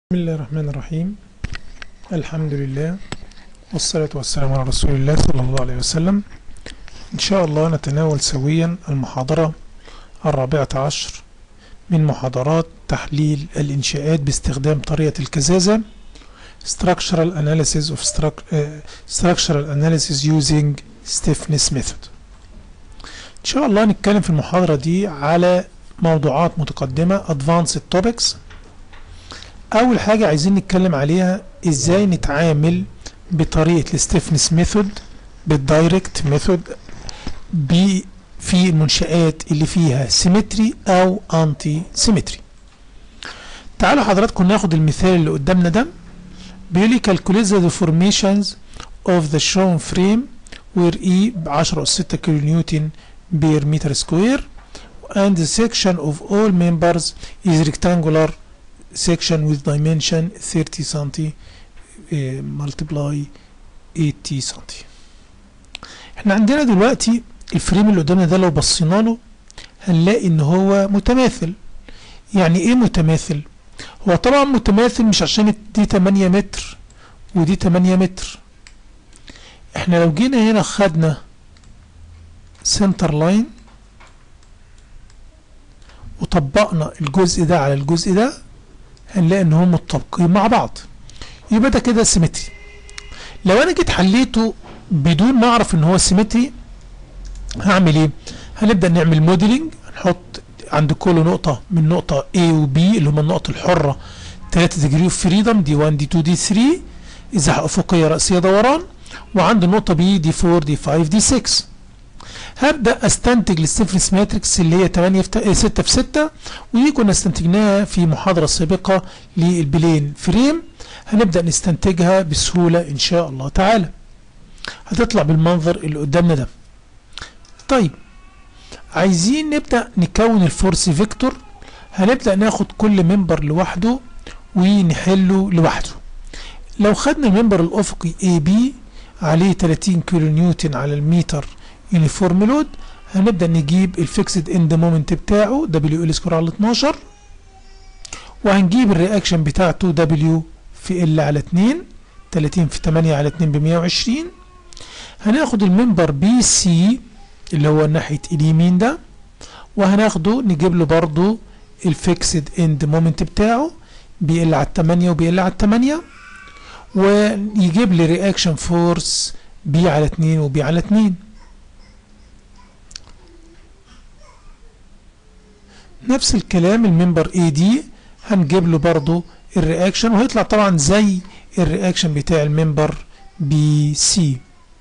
بسم الله الرحمن الرحيم الحمد لله والصلاة والسلام على رسول الله صلى الله عليه وسلم إن شاء الله نتناول سويا المحاضرة الرابعة عشر من محاضرات تحليل الإنشاءات باستخدام طريقة الكزازة Structural Analysis of struct- uh, Structural Analysis using Stiffness Method إن شاء الله نتكلم في المحاضرة دي على موضوعات متقدمة Advanced Topics اول حاجة عايزين نتكلم عليها ازاي نتعامل بطريقة الستيفنس ميثود بالدايركت ميثود في المنشآت اللي فيها سيمتري او انتي سيمتري تعالوا حضراتكم ناخد المثال اللي قدامنا ده بيقول لي calculate the deformations of the shown frame where E ب 10 أس 6 كيلو نيوتن بير متر سكوير and the section of all members is rectangular section with dimension 30 سنتي uh, multiply 80 سنتي احنا عندنا دلوقتي الفريم اللي قدامنا ده لو بصينا له هنلاقي ان هو متماثل يعني ايه متماثل هو طبعا متماثل مش عشان دي 8 متر ودي 8 متر احنا لو جينا هنا خدنا سنتر لاين وطبقنا الجزء ده على الجزء ده هنلاقي ان هم متطابقين مع بعض يبقى ده كده سيمتري لو انا جيت حليته بدون ما اعرف ان هو سيمتري هعمل ايه هنبدا نعمل موديلنج هنحط عند كل نقطه من نقطه A و B اللي هم النقط الحره 3 ديجري اوف فريدم دي 1 دي 2 دي 3 ازاحه افقيه راسيه دوران وعند النقطه B دي 4 دي 5 دي 6 هبدا استنتج الستيفنس ماتريكس اللي هي 8 في 6 في 6 ودي كنا استنتجناها في محاضره سابقه للبلين فريم هنبدا نستنتجها بسهوله ان شاء الله تعالى هتطلع بالمنظر اللي قدامنا ده طيب عايزين نبدا نكون الفورس فيكتور هنبدا ناخد كل منبر لوحده ونحله لوحده لو خدنا المنبر الافقي اي بي عليه 30 كيلو نيوتن على المتر يونيفورم لود هنبدا نجيب الفيكسد اند مومنت بتاعه دبليو ال سكوير على 12 وهنجيب الرياكشن بتاعته دبليو في ال على 2 30 في 8 على 2 ب 120 هناخد المنبر بي سي اللي هو ناحيه اليمين ده وهناخده نجيب له برضو الفيكسد اند مومنت بتاعه بي ال على 8 وبي ال على 8 ويجيب لي رياكشن فورس بي على 2 وبي على 2 نفس الكلام الممبر اي دي هنجيب له برضو الرياكشن وهيطلع طبعا زي الرياكشن بتاع الممبر بي سي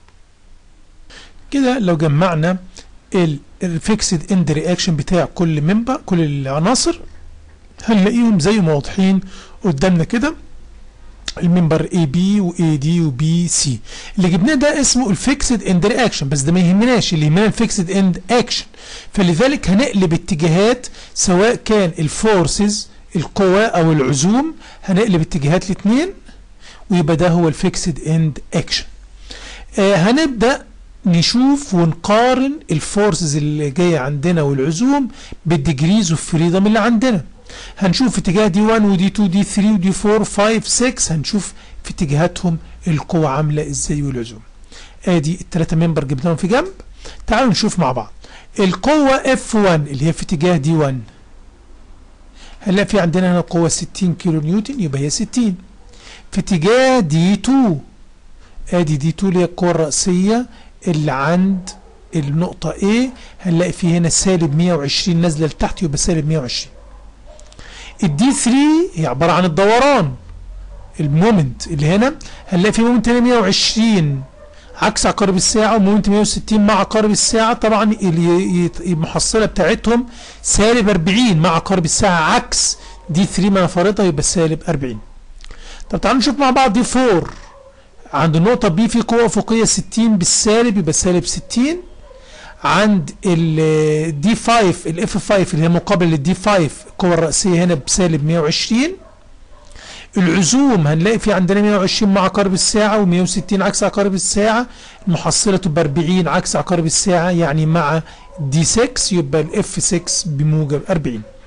كده لو جمعنا الفيكسد اند رياكشن بتاع كل ممبر كل العناصر هنلاقيهم زي ما واضحين قدامنا كده الممبر اي بي واي دي وبي سي اللي جبناه ده اسمه الفيكسد اند رياكشن بس ده ما يهمناش اللي يهمنا الفيكسد اند اكشن فلذلك هنقلب اتجاهات سواء كان الفورسز القوى او العزوم هنقلب اتجاهات الاثنين ويبقى ده هو الفيكسد اند اكشن آه هنبدا نشوف ونقارن الفورسز اللي جايه عندنا والعزوم بالديجريز اوف فريدم اللي عندنا هنشوف اتجاه دي 1 ودي 2 دي 3 ودي 4 5 6 هنشوف في اتجاهاتهم القوة عاملة ازاي والعزوم ادي الثلاثة ممبر جبناهم في جنب تعالوا نشوف مع بعض القوة F1 اللي هي في اتجاه دي 1 هنلاقي في عندنا هنا قوة 60 كيلو نيوتن يبقى هي 60 في اتجاه دي 2 ادي دي 2 اللي هي القوة الرأسية اللي عند النقطة A هنلاقي في هنا سالب 120 نازلة لتحت يبقى سالب 120 الدي 3 هي عباره عن الدوران المومنت اللي هنا هنلاقي في مومنت هنا 120 عكس عقارب الساعه ومومنت 160 مع عقارب الساعه طبعا المحصله بتاعتهم سالب 40 مع عقارب الساعه عكس دي 3 ما فرضها يبقى سالب 40 طب تعالوا نشوف مع بعض دي 4 عند النقطه بي في قوه افقيه 60 بالسالب يبقى سالب 60 عند الدي 5 الاف 5 اللي هي مقابل للدي 5 القوة الرأسية هنا بسالب 120 العزوم هنلاقي في عندنا 120 مع عقارب الساعة و160 عكس عقارب الساعة المحصلة تبقى 40 عكس عقارب الساعة يعني مع دي 6 يبقى الاف 6 بموجب 40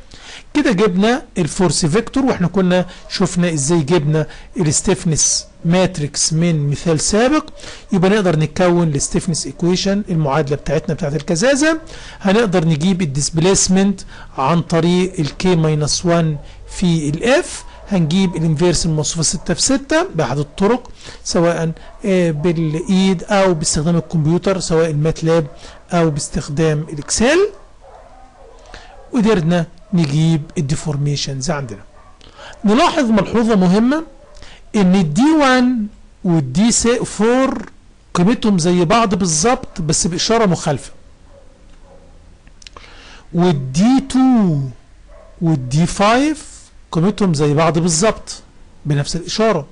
كده جبنا الفورس فيكتور واحنا كنا شفنا ازاي جبنا الستيفنس ماتريكس من مثال سابق يبقى نقدر نكون الستيفنس ايكويشن المعادله بتاعتنا بتاعت الكزازه هنقدر نجيب الديسبيسمنت عن طريق الكي ماينس 1 في الاف هنجيب الانفيرس الموصوفه 6 في 6 باحد الطرق سواء بالايد او باستخدام الكمبيوتر سواء الماتلاب او باستخدام الاكسل وقدرنا نجيب الديفورميشنز عندنا نلاحظ ملحوظه مهمه ان الدي 1 والدي 4 قيمتهم زي بعض بالظبط بس باشاره مخالفه والدي 2 والدي 5 قيمتهم زي بعض بالظبط بنفس الاشاره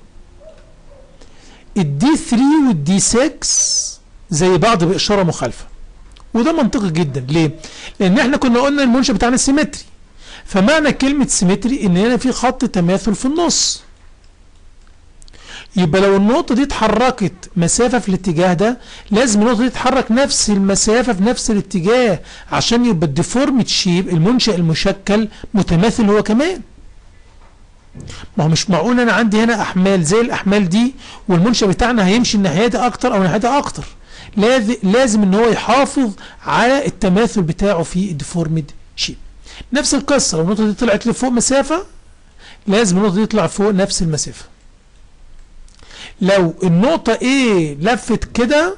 الدي 3 والدي 6 زي بعض باشاره مخالفه وده منطقي جدا ليه لان احنا كنا قلنا المنشا بتاعنا سيمتري فمعنى كلمه سيمتري ان هنا في خط تماثل في النص يبقى لو النقطة دي اتحركت مسافة في الاتجاه ده لازم النقطة دي تتحرك نفس المسافة في نفس الاتجاه عشان يبقى الديفورمت شيب المنشأ المشكل متماثل هو كمان ما هو مش معقول انا عندي هنا احمال زي الاحمال دي والمنشأ بتاعنا هيمشي الناحية دي اكتر او الناحية دي اكتر لازم ان هو يحافظ على التماثل بتاعه في الديفورمد شيب نفس القصة لو النقطة دي طلعت لفوق مسافة لازم النقطة دي تطلع فوق نفس المسافة لو النقطة A لفت كده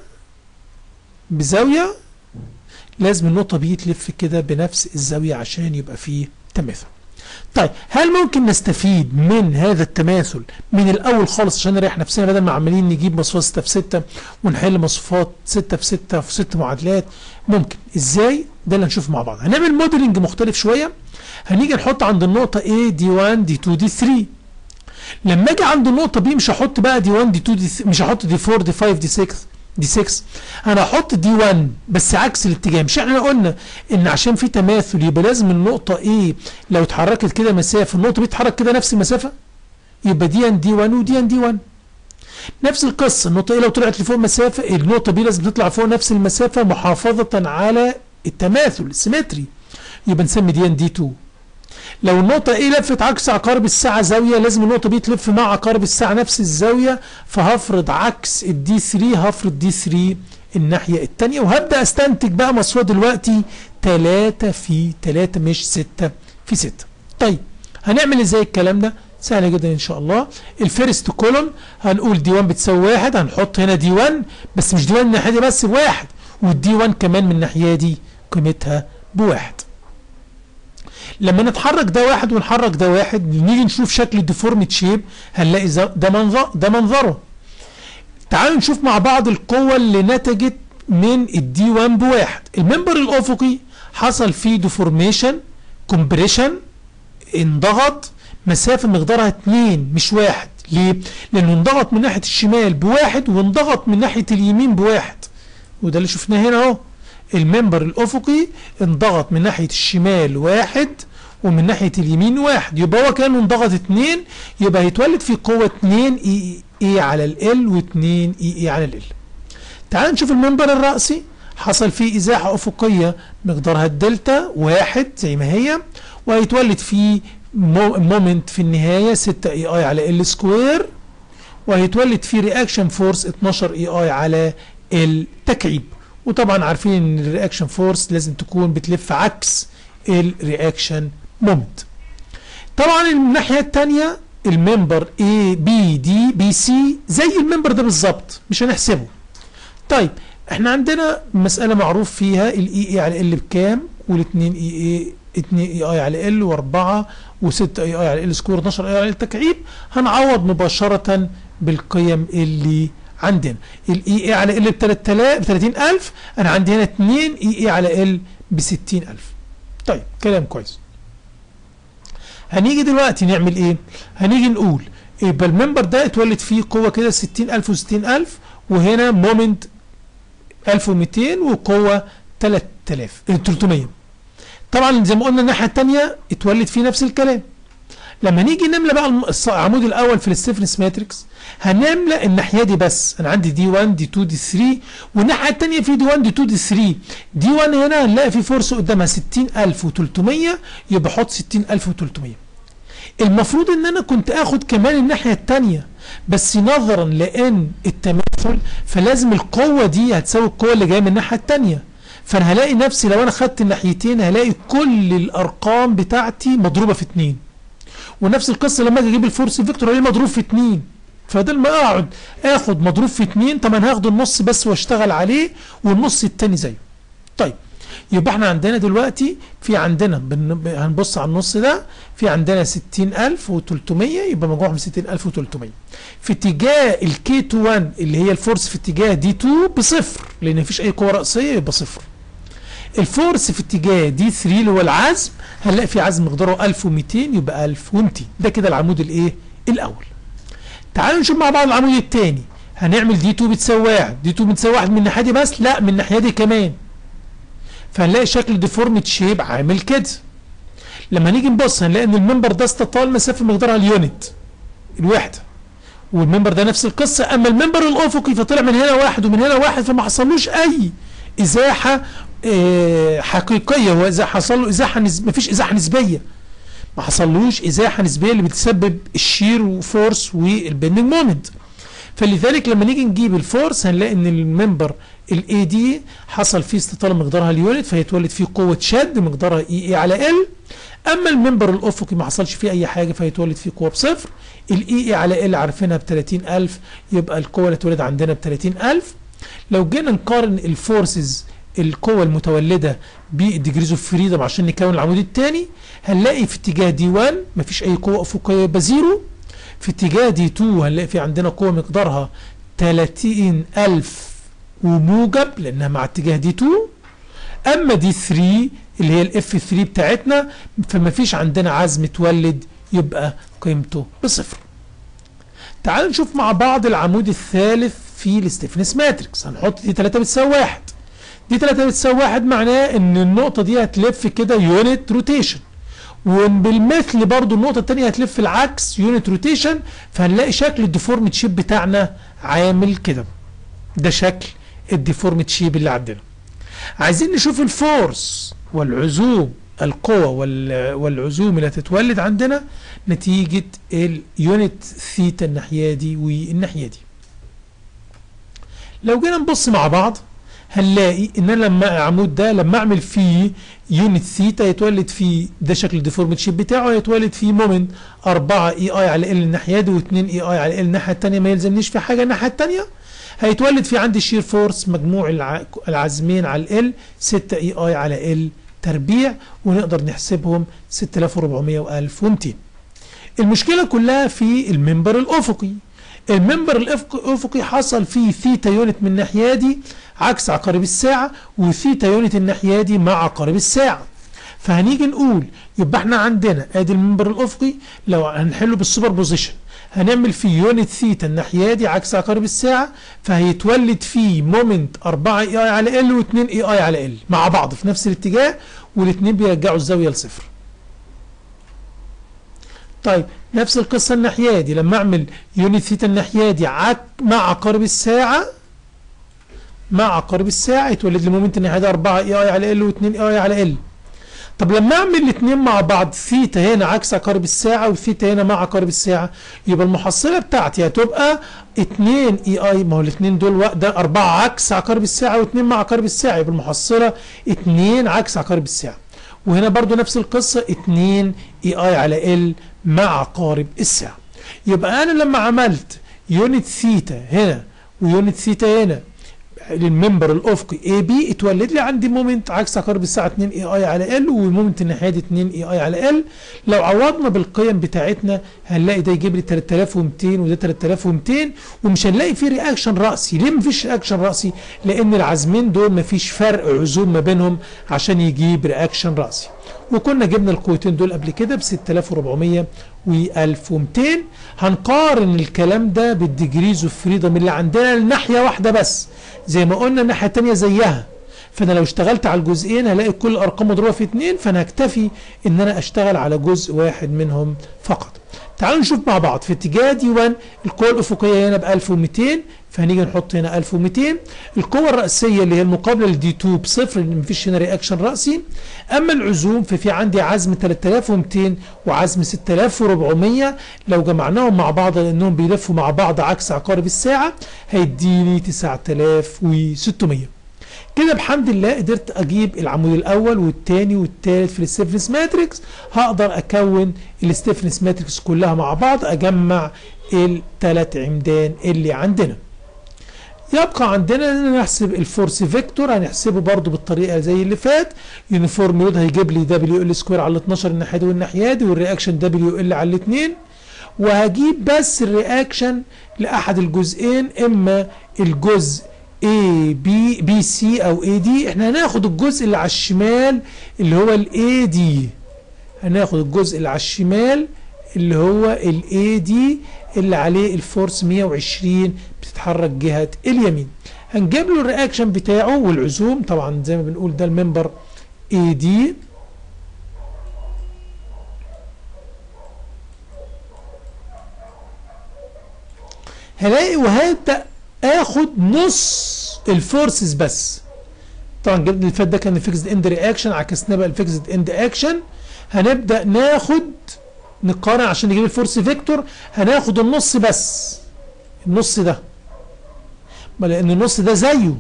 بزاوية لازم النقطة B تلف كده بنفس الزاوية عشان يبقى فيه تماثل طيب هل ممكن نستفيد من هذا التماثل من الاول خالص عشان نريح نفسنا بدل ما عمالين نجيب مصفوفات 6 في 6 ونحل مصفوفات 6 في 6 في 6 معادلات ممكن ازاي ده اللي هنشوفه مع بعض هنعمل موديلنج مختلف شويه هنيجي نحط عند النقطه A دي 1 دي 2 دي 3 لما اجي عند النقطه B مش هحط بقى دي 1 دي 2 دي مش هحط دي 4 دي 5 دي 6 دي 6 انا هحط دي 1 بس عكس الاتجاه مش احنا قلنا ان عشان في تماثل يبقى لازم النقطه A لو اتحركت كده مسافه النقطه B تتحرك كده نفس المسافه يبقى دي ان دي 1 ودي ان دي 1 نفس القصه النقطه A لو طلعت لفوق مسافه النقطه B لازم تطلع فوق نفس المسافه محافظه على التماثل السيمتري يبقى نسمي دي ان دي 2 لو النقطة A لفت عكس عقارب الساعة زاوية لازم النقطة B تلف مع عقارب الساعة نفس الزاوية فهفرض عكس الدي 3 هفرض دي 3 الناحية التانية وهبدأ استنتج بقى مصفوفة دلوقتي 3 في 3 مش 6 في 6 طيب هنعمل ازاي الكلام ده؟ سهل جدا ان شاء الله الفيرست كولوم هنقول دي 1 بتساوي 1 هنحط هنا دي 1 بس مش دي 1 من الناحية دي بس بواحد والدي 1 كمان من الناحية دي قيمتها بواحد لما نتحرك ده واحد ونحرك ده واحد نيجي نشوف شكل الديفورمت شيب هنلاقي ده منظر ده منظره تعالوا نشوف مع بعض القوة اللي نتجت من الدي 1 بواحد المنبر الافقي حصل فيه ديفورميشن كومبريشن انضغط مسافة مقدارها 2 مش واحد ليه؟ لأنه انضغط من ناحية الشمال بواحد وانضغط من ناحية اليمين بواحد وده اللي شفناه هنا اهو المنبر الافقي انضغط من ناحيه الشمال واحد ومن ناحيه اليمين واحد يبقى هو كان انضغط اتنين يبقى هيتولد فيه قوه 2 اي اي على ال و2 اي اي على ال تعال نشوف المنبر الرأسي حصل فيه ازاحه افقيه مقدارها الدلتا واحد زي ما هي وهيتولد فيه مومنت في النهايه 6 اي اي على ال سكوير وهيتولد فيه رياكشن فورس 12 اي اي على التكعيب وطبعا عارفين ان الرياكشن فورس لازم تكون بتلف عكس الرياكشن مومنت طبعا الناحيه الثانيه الممبر A B D B C زي الممبر ده بالظبط مش هنحسبه طيب احنا عندنا مساله معروف فيها الاي اي على ال بكام والاثنين اي اي 2 اي اي على ال و4 و6 اي اي على ال سكور 12 اي على التكعيب هنعوض مباشره بالقيم اللي عندنا الاي اي على ال ب 3000 ب 30000 انا عندي هنا 2 اي اي على ال ب 60000 طيب كلام كويس هنيجي دلوقتي نعمل ايه هنيجي نقول يبقى الممبر ده اتولد فيه قوه كده 60000 و60000 وهنا مومنت 1200 وقوه 3000 300 طبعا زي ما قلنا الناحيه الثانيه اتولد فيه نفس الكلام لما نيجي نملى بقى الم- الص- العمود الاول في الستيفنس ماتريكس هنملى الناحيه دي بس انا عندي دي 1 دي 2 دي 3 والناحيه الثانيه في دي 1 دي 2 دي 3 دي 1 هنا هنلاقي في فورس قدامها 60300 يبقى احط 60300 المفروض ان انا كنت اخد كمان الناحيه الثانيه بس نظرا لان التماثل فلازم القوه دي هتساوي القوه اللي جايه من الناحيه الثانيه فانا هلاقي نفسي لو انا خدت الناحيتين هلاقي كل الارقام بتاعتي مضروبه في اتنين ونفس القصه لما اجي اجيب الفورس فيكتور الاقيه مضروب في اتنين فبدل ما اقعد اخد مضروب في اتنين طب انا هاخد النص بس واشتغل عليه والنص التاني زيه طيب يبقى احنا عندنا دلوقتي في عندنا بن- هنبص على النص ده في عندنا 60300 يبقى مجموعهم 60300 في اتجاه الكي 2 1 اللي هي الفورس في اتجاه دي 2 بصفر لان مفيش اي قوه راسيه يبقى صفر الفورس في اتجاه دي 3 اللي هو العزم هنلاقي في عزم مقداره 1200 يبقى 1200 ده كده العمود الايه الاول تعالوا نشوف مع بعض العمود الثاني هنعمل دي 2 بتساوي 1 دي 2 بتساوي 1 من الناحيه دي بس لا من الناحيه دي كمان فهنلاقي شكل ديفورمت شيب عامل كده لما نيجي نبص هنلاقي ان المنبر ده استطال مسافه مقدارها اليونت الوحده والمنبر ده نفس القصه اما المنبر الافقي فطلع من هنا واحد ومن هنا واحد فما حصلوش اي ازاحه آه، حقيقيه هو اذا حصل له ازاحه نسب... مفيش ازاحه نسبيه ما حصلوش ازاحه نسبيه اللي بتسبب الشير وفورس والبندنج مومنت فلذلك لما نيجي نجيب الفورس هنلاقي ان الممبر الاي دي حصل فيه استطاله مقدارها اليونت فهيتولد فيه قوه شد مقدارها اي اي على ال اما الممبر الافقي ما حصلش فيه اي حاجه فهيتولد فيه قوه بصفر الاي اي على ال عارفينها ب 30000 يبقى القوه اللي اتولد عندنا ب 30000 لو جينا نقارن الفورسز القوة المتولدة بالديجريز اوف فريدم عشان نكون العمود الثاني هنلاقي في اتجاه دي 1 مفيش أي قوة أفقية يبقى زيرو في اتجاه دي 2 هنلاقي في عندنا قوة مقدارها 30000 وموجب لأنها مع اتجاه دي 2 أما دي 3 اللي هي الاف 3 بتاعتنا فمفيش عندنا عزم اتولد يبقى قيمته بصفر تعالوا نشوف مع بعض العمود الثالث في الستيفنس ماتريكس هنحط دي 3 بتساوي 1 دي 3 بتساوي 1 معناه ان النقطة دي هتلف كده يونت روتيشن وبالمثل برضو النقطة التانية هتلف العكس يونت روتيشن فهنلاقي شكل الديفورمت شيب بتاعنا عامل كده ده شكل الديفورمت شيب اللي عندنا عايزين نشوف الفورس والعزوم القوة وال- والعزوم اللي هتتولد عندنا نتيجة اليونت ثيتا الناحية دي والناحية دي لو جينا نبص مع بعض هنلاقي ان انا لما العمود ده لما اعمل فيه يونت ثيتا يتولد فيه ده شكل الديفورمت شيب بتاعه يتولد فيه مومنت 4 اي اي على ال الناحيه دي و2 اي اي على ال الناحيه الثانيه ما يلزمنيش في حاجه الناحيه الثانيه هيتولد في عندي شير فورس مجموع الع- العزمين على ال 6 اي اي على ال تربيع ونقدر نحسبهم 6400 و1200 المشكله كلها في المنبر الافقي المنبر الافقي الافقي حصل فيه ثيتا يونت من الناحيه دي عكس عقارب الساعه وثيتا يونت الناحيه دي مع عقارب الساعه فهنيجي نقول يبقى احنا عندنا ادي المنبر الافقي لو هنحله بالسوبر بوزيشن هنعمل فيه يونت ثيتا الناحيه دي عكس عقارب الساعه فهيتولد فيه مومنت 4 اي اي على ال و2 اي اي على ال مع بعض في نفس الاتجاه والاثنين بيرجعوا الزاويه لصفر طيب نفس القصه الناحيه دي لما اعمل يونت ثيتا الناحيه دي عك مع عقارب الساعه مع عقارب الساعه يتولد لي مومنت الناحيه دي 4 اي اي على ال و2 اي اي على ال طب لما اعمل الاثنين مع بعض ثيتا هنا عكس عقارب الساعه وثيتا هنا مع عقارب الساعه يبقى المحصله بتاعتي هتبقى 2 اي اي ما هو الاثنين دول وا- ده 4 عكس عقارب الساعه و2 مع عقارب الساعه يبقى المحصله 2 عكس عقارب الساعه وهنا برضو نفس القصه 2 اي اي على ال مع عقارب الساعه يبقى انا لما عملت يونت ثيتا هنا ويونت ثيتا هنا للممبر الافقي اي بي اتولد لي عندي مومنت عكس عقارب الساعه 2 اي اي على ال ومومنت الناحيه دي 2 اي اي على ال لو عوضنا بالقيم بتاعتنا هنلاقي ده يجيب لي 3200 وده 3200 ومش هنلاقي فيه رياكشن راسي ليه مفيش رياكشن راسي لان العزمين دول مفيش فرق عزوم ما بينهم عشان يجيب رياكشن راسي وكنا جبنا القوتين دول قبل كده ب 6400 و 1200 هنقارن الكلام ده بالديجريز اوف فريدم اللي عندنا لناحيه واحده بس زي ما قلنا الناحيه الثانيه زيها فانا لو اشتغلت على الجزئين هلاقي كل الارقام مضروبه في 2 فانا هكتفي ان انا اشتغل على جزء واحد منهم فقط تعالوا نشوف مع بعض في اتجاه دي 1 القوة الأفقية هنا ب 1200 فهنيجي نحط هنا 1200 القوة الرأسية اللي هي المقابلة لدي 2 بصفر لأن مفيش هنا رياكشن رأسي أما العزوم ففي عندي عزم 3200 وعزم 6400 لو جمعناهم مع بعض لأنهم بيلفوا مع بعض عكس عقارب الساعة هيديني 9600 كده بحمد الله قدرت اجيب العمود الاول والثاني والثالث في الستيفنس ماتريكس هقدر اكون الستيفنس ماتريكس كلها مع بعض اجمع الثلاث عمدان اللي عندنا يبقى عندنا ان نحسب الفورس فيكتور هنحسبه برضو بالطريقه زي اللي فات يونيفورم لود هيجيب لي دبليو ال سكوير على 12 الناحيه دي والناحيه دي والرياكشن دبليو ال على الاثنين وهجيب بس الرياكشن لاحد الجزئين اما الجزء A B B C او A D احنا هناخد الجزء اللي على الشمال اللي هو ال A D هناخد الجزء اللي على الشمال اللي هو ال A D اللي عليه الفورس 120 بتتحرك جهة اليمين هنجيب له الرياكشن بتاعه والعزوم طبعا زي ما بنقول ده الممبر A D هلاقي وهبدأ اخد نص الفورسز بس طبعا جبنا اللي فات ده كان الفيكسد اند رياكشن عكسناه بقى الفيكسد اند اكشن هنبدا ناخد نقارن عشان نجيب الفورس فيكتور هناخد النص بس النص ده ما لان النص ده زيه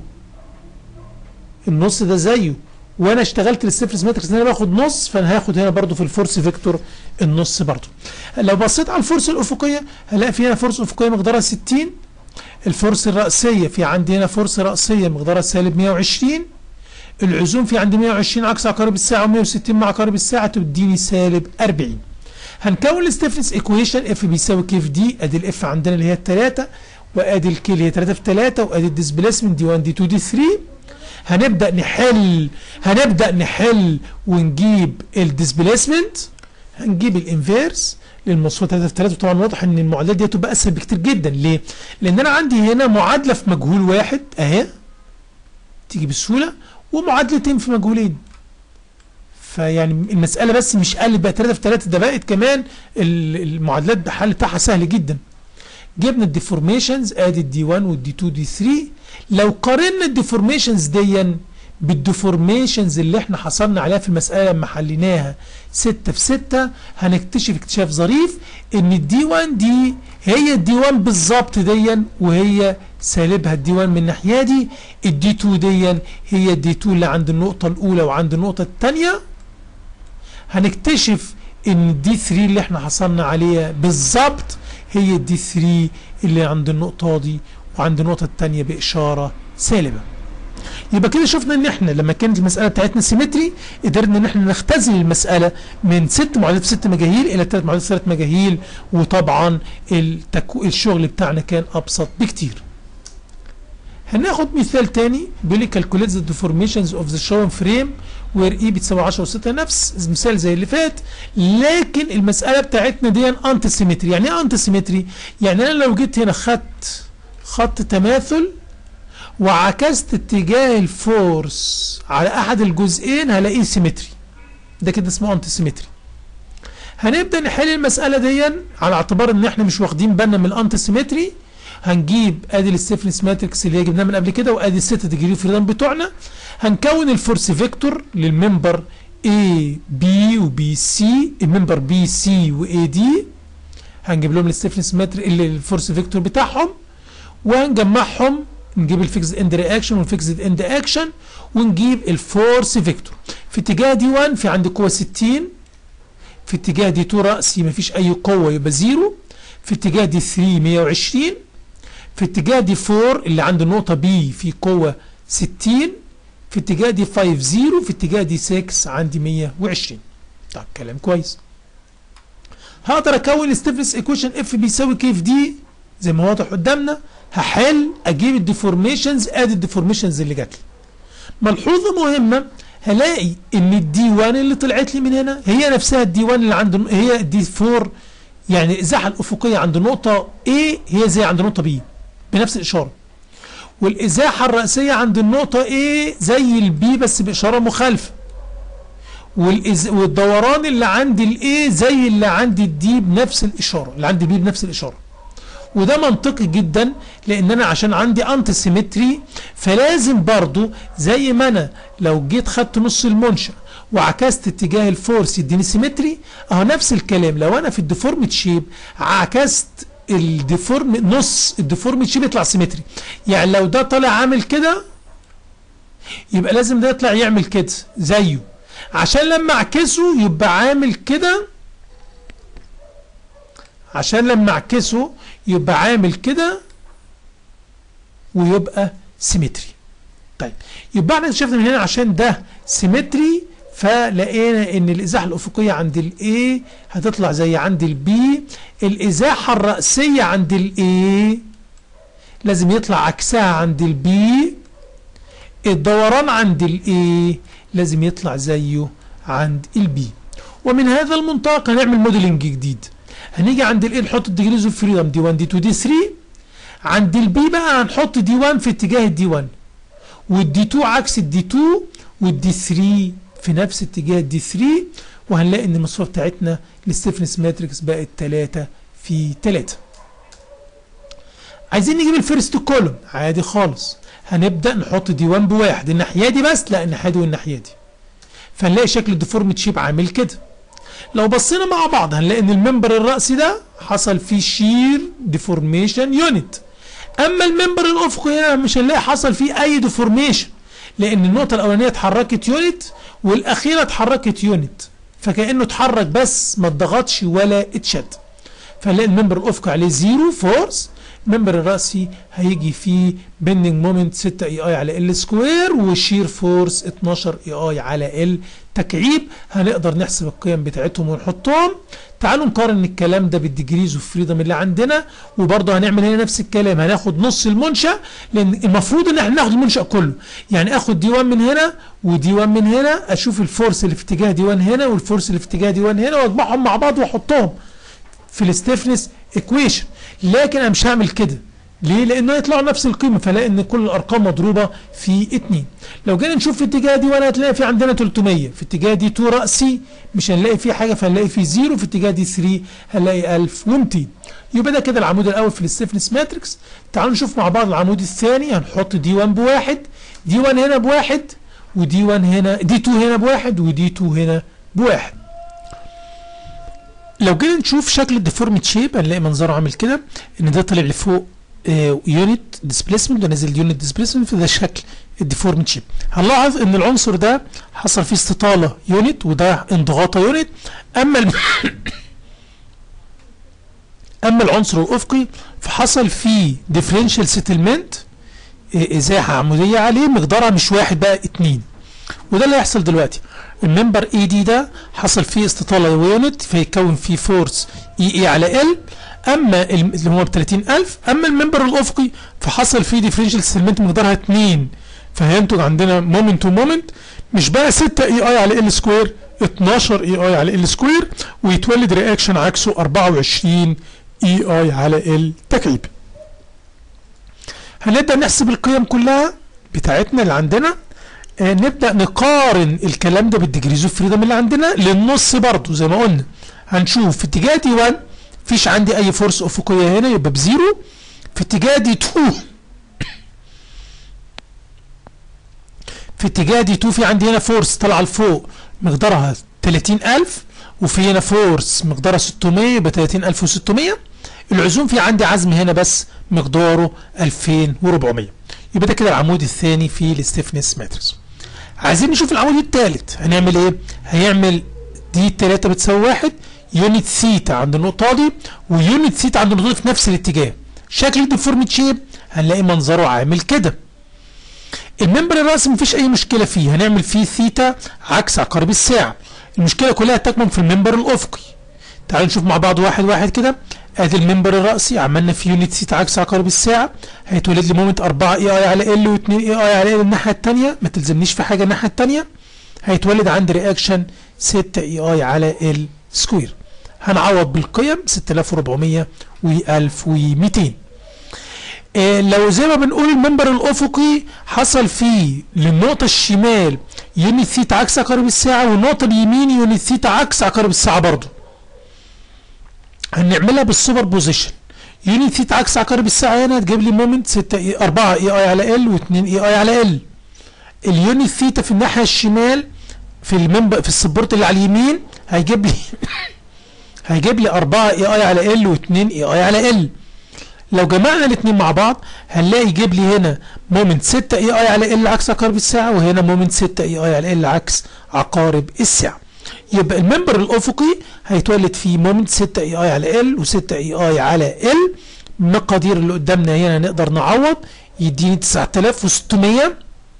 النص ده زيه وانا اشتغلت الستيفنس ماتريكس ان انا باخد نص فانا هاخد هنا برضو في الفورس فيكتور النص برضو لو بصيت على الفورس الافقيه هلاقي في هنا فورس افقيه مقدارها 60 الفرصة الرأسية في عندي هنا فرصة رأسية مقدارها سالب 120 العزوم في عندي 120 عكس عقارب الساعة و160 مع عقارب الساعة تديني سالب 40 هنكون الستيفنس ايكويشن اف بيساوي كيف دي ادي الاف عندنا اللي هي الثلاثة وادي الكي اللي هي 3 في 3 وادي الديسبيسمنت دي 1 دي 2 دي 3 هنبدا نحل هنبدا نحل ونجيب الديسبيسمنت هنجيب الانفيرس للمصفوفة 3 في 3 وطبعا واضح ان المعادلات دي هتبقى اسهل بكتير جدا ليه؟ لان انا عندي هنا معادله في مجهول واحد اهي تيجي بسهوله ومعادلتين في مجهولين فيعني المساله بس مش قلت بقى 3 في 3 ده بقت كمان المعادلات بحل بتاعها سهل جدا جبنا الديفورميشنز ادي الدي 1 والدي 2 دي 3 لو قارنا الديفورميشنز ديا بالديفورميشنز اللي احنا حصلنا عليها في المسألة لما حليناها 6 في 6 هنكتشف اكتشاف ظريف ان الدي 1 دي هي الدي 1 بالظبط ديا وهي سالبها الدي 1 من الناحية دي الدي 2 ديا هي الدي 2 اللي عند النقطة الأولى وعند النقطة الثانية هنكتشف ان الدي 3 اللي احنا حصلنا عليها بالظبط هي الدي 3 اللي عند النقطة دي وعند النقطة الثانية بإشارة سالبة يبقى كده شفنا ان احنا لما كانت المساله بتاعتنا سيمتري قدرنا ان احنا نختزل المساله من ست معادلات في ست مجاهيل الى ثلاث معادلات في ثلاث مجاهيل وطبعا التكو... الشغل بتاعنا كان ابسط بكتير. هناخد مثال تاني بيقول لي calculate the deformations of the shown frame where e بتساوي 10 و6 نفس مثال زي اللي فات لكن المساله بتاعتنا دي انتي سيمتري يعني ايه انتي سيمتري؟ يعني انا لو جيت هنا خدت خط تماثل وعكست اتجاه الفورس على احد الجزئين هلاقيه سيمتري ده كده اسمه انتي سيمتري هنبدا نحل المساله دي على اعتبار ان احنا مش واخدين بالنا من الانتي سيمتري هنجيب ادي الستيفنس ماتريكس اللي هي جبناها من قبل كده وادي الست ديجري فريدم بتوعنا هنكون الفورس فيكتور للممبر A B و B C الممبر B C و A D هنجيب لهم الستيفنس ماتريكس الفورس فيكتور بتاعهم وهنجمعهم نجيب الفيكسد اند رياكشن والفيكسد اند اكشن ونجيب الفورس فيكتور في اتجاه دي 1 في عندي قوه 60 في اتجاه دي 2 راسي مفيش اي قوه يبقى زيرو في اتجاه دي 3 120 في اتجاه دي 4 اللي عند النقطه بي في قوه 60 في اتجاه دي 5 0 في اتجاه دي 6 عندي 120 طب كلام كويس هقدر اكون ستيفنس ايكويشن اف بيساوي كيف دي زي ما واضح قدامنا هحل اجيب الديفورميشنز ادي الديفورميشنز اللي جات لي ملحوظه مهمه هلاقي ان الدي 1 اللي طلعت لي من هنا هي نفسها الدي 1 اللي عند هي الدي 4 يعني الازاحه الافقيه عند النقطه A هي زي عند النقطه B بنفس الاشاره والازاحه الراسيه عند النقطه A زي البي بس باشاره مخالفه والإز... والدوران اللي عند الاي زي اللي عند الدي بنفس الاشاره اللي عند البي بنفس الاشاره وده منطقي جدا لان انا عشان عندي انتي سيمتري فلازم برضو زي ما انا لو جيت خدت نص المنشا وعكست اتجاه الفورس يديني سيمتري اهو نفس الكلام لو انا في الديفورمت شيب عكست الديفورم نص الديفورمت شيب يطلع سيمتري يعني لو ده طالع عامل كده يبقى لازم ده يطلع يعمل كده زيه عشان لما اعكسه يبقى عامل كده عشان لما اعكسه يبقى عامل كده ويبقى سيمتري طيب يبقى احنا شفنا من هنا عشان ده سيمتري فلقينا ان الازاحه الافقيه عند الاي هتطلع زي عند البي الازاحه الراسيه عند الاي لازم يطلع عكسها عند البي الدوران عند الاي لازم يطلع زيه عند البي ومن هذا المنطلق هنعمل موديلنج جديد هنيجي عند الاي نحط الديجريز اوف فريدم دي 1 دي 2 دي 3 عند البي بقى هنحط دي 1 في اتجاه الدي 1 والدي 2 عكس الدي 2 والدي 3 في نفس اتجاه الدي 3 وهنلاقي ان المصفوفه بتاعتنا الستيفنس ماتريكس بقت 3 في 3 عايزين نجيب الفيرست كولوم عادي خالص هنبدا نحط دي 1 بواحد الناحيه دي بس لا الناحيه دي والناحيه دي فنلاقي شكل الديفورمت شيب عامل كده لو بصينا مع بعض هنلاقي ان الممبر الرأسي ده حصل فيه شير ديفورميشن يونت اما الممبر الافقي هنا مش هنلاقي حصل فيه اي ديفورميشن لان النقطه الاولانيه اتحركت يونت والاخيره اتحركت يونت فكانه اتحرك بس ما اتضغطش ولا اتشد فنلاقي الممبر الافقي عليه زيرو فورس الممبر الرأسي هيجي فيه بندنج مومنت 6 اي اي على ال سكوير وشير فورس 12 اي اي على ال تكعيب هنقدر نحسب القيم بتاعتهم ونحطهم تعالوا نقارن الكلام ده بالديجريز اوف فريدم اللي عندنا وبرضه هنعمل هنا نفس الكلام هناخد نص المنشا لان المفروض ان احنا ناخد المنشا كله يعني اخد دي 1 من هنا ودي 1 من هنا اشوف الفورس اللي في اتجاه دي 1 هنا والفورس اللي في اتجاه دي 1 هنا واجمعهم مع بعض واحطهم في الستيفنس ايكويشن لكن انا مش هعمل كده ليه؟ لانه يطلعوا نفس القيمه فلاقي ان كل الارقام مضروبه في 2 لو جينا نشوف في اتجاه دي 1 هتلاقي في عندنا 300 في اتجاه دي 2 راسي مش هنلاقي فيه حاجه فهنلاقي فيه 0 في اتجاه دي 3 هنلاقي 1200 يبقى ده كده العمود الاول في الستيفنس ماتريكس تعالوا نشوف مع بعض العمود الثاني هنحط دي 1 بواحد دي 1 هنا بواحد ودي 1 هنا دي 2 هنا بواحد ودي 2 هنا بواحد لو جينا نشوف شكل الديفورمت شيب هنلاقي منظره عامل كده ان ده طلع لفوق يونت ديسبيسمنت ونزل يونت ديسبيسمنت فده شكل الديفورمت شيب هنلاحظ ان العنصر ده حصل فيه استطاله يونت وده انضغاطه يونت اما الم... اما العنصر الافقي فحصل فيه ديفرنشال سيتلمنت ازاحه عموديه عليه مقدارها مش واحد بقى اتنين وده اللي هيحصل دلوقتي الممبر اي دي ده حصل فيه استطاله يونت فيتكون فيه فورس اي اي على ال اما اللي هو ب 30000 اما الممبر الافقي فحصل فيه ديفرنشال سيتلمنت مقدارها 2 فهينتج عندنا مومنت ومومنت مش بقى 6 اي اي على ال سكوير 12 اي اي على ال سكوير ويتولد رياكشن عكسه 24 اي اي على ال تكعيب هنبدا نحسب القيم كلها بتاعتنا اللي عندنا آه نبدا نقارن الكلام ده بالديجريز اوف فريدم اللي عندنا للنص برضه زي ما قلنا هنشوف في اتجاه دي 1 مفيش عندي اي فورس افقيه هنا يبقى بزيرو في اتجاه دي 2 في اتجاه دي 2 في عندي هنا فورس طالعه لفوق مقدارها 30000 وفي هنا فورس مقدارها 600 يبقى 30600 العزوم في عندي عزم هنا بس مقداره 2400 يبقى ده كده العمود الثاني في الستيفنس ماتريكس عايزين نشوف العمود الثالث هنعمل ايه هيعمل دي 3 بتساوي 1 يونت ثيتا عند النقطه دي ويونت ثيتا عند النقطه دي في نفس الاتجاه شكل الديفورمت شيب هنلاقي منظره عامل كده الممبر الرأسي مفيش اي مشكله فيه هنعمل فيه ثيتا عكس عقارب الساعه المشكله كلها تكمن في الممبر الافقي تعالوا نشوف مع بعض واحد واحد كده ادي الممبر الرأسي عملنا في يونت ثيتا عكس عقارب الساعه هيتولد لي مومنت 4 اي اي على ال و2 اي اي على ال الناحيه الثانيه ما تلزمنيش في حاجه الناحيه الثانيه هيتولد عندي رياكشن 6 اي اي على ال سكوير هنعوض بالقيم 6400 و 1200 آه لو زي ما بنقول المنبر الافقي حصل فيه للنقطه الشمال يونت ثيتا عكس عقارب الساعه والنقطه اليمين يونت ثيتا عكس عقارب الساعه برضه هنعملها بالسوبر بوزيشن يونت ثيتا عكس عقارب الساعه هنا تجيب لي مومنت 6 اي 4 اي اي على ال و2 اي اي على ال اليونت ثيتا في الناحيه الشمال في المنبر في السبورت اللي على اليمين هيجيب لي هيجيب لي 4 اي اي على ال و2 اي اي على ال لو جمعنا الاثنين مع بعض هنلاقي يجيب لي هنا مومنت 6 اي اي على ال عكس عقارب الساعه وهنا مومنت 6 اي اي على ال عكس عقارب الساعه يبقى المنبر الافقي هيتولد فيه مومنت 6 اي اي على ال و6 اي اي على ال المقادير اللي قدامنا هنا نقدر نعوض يديني 9600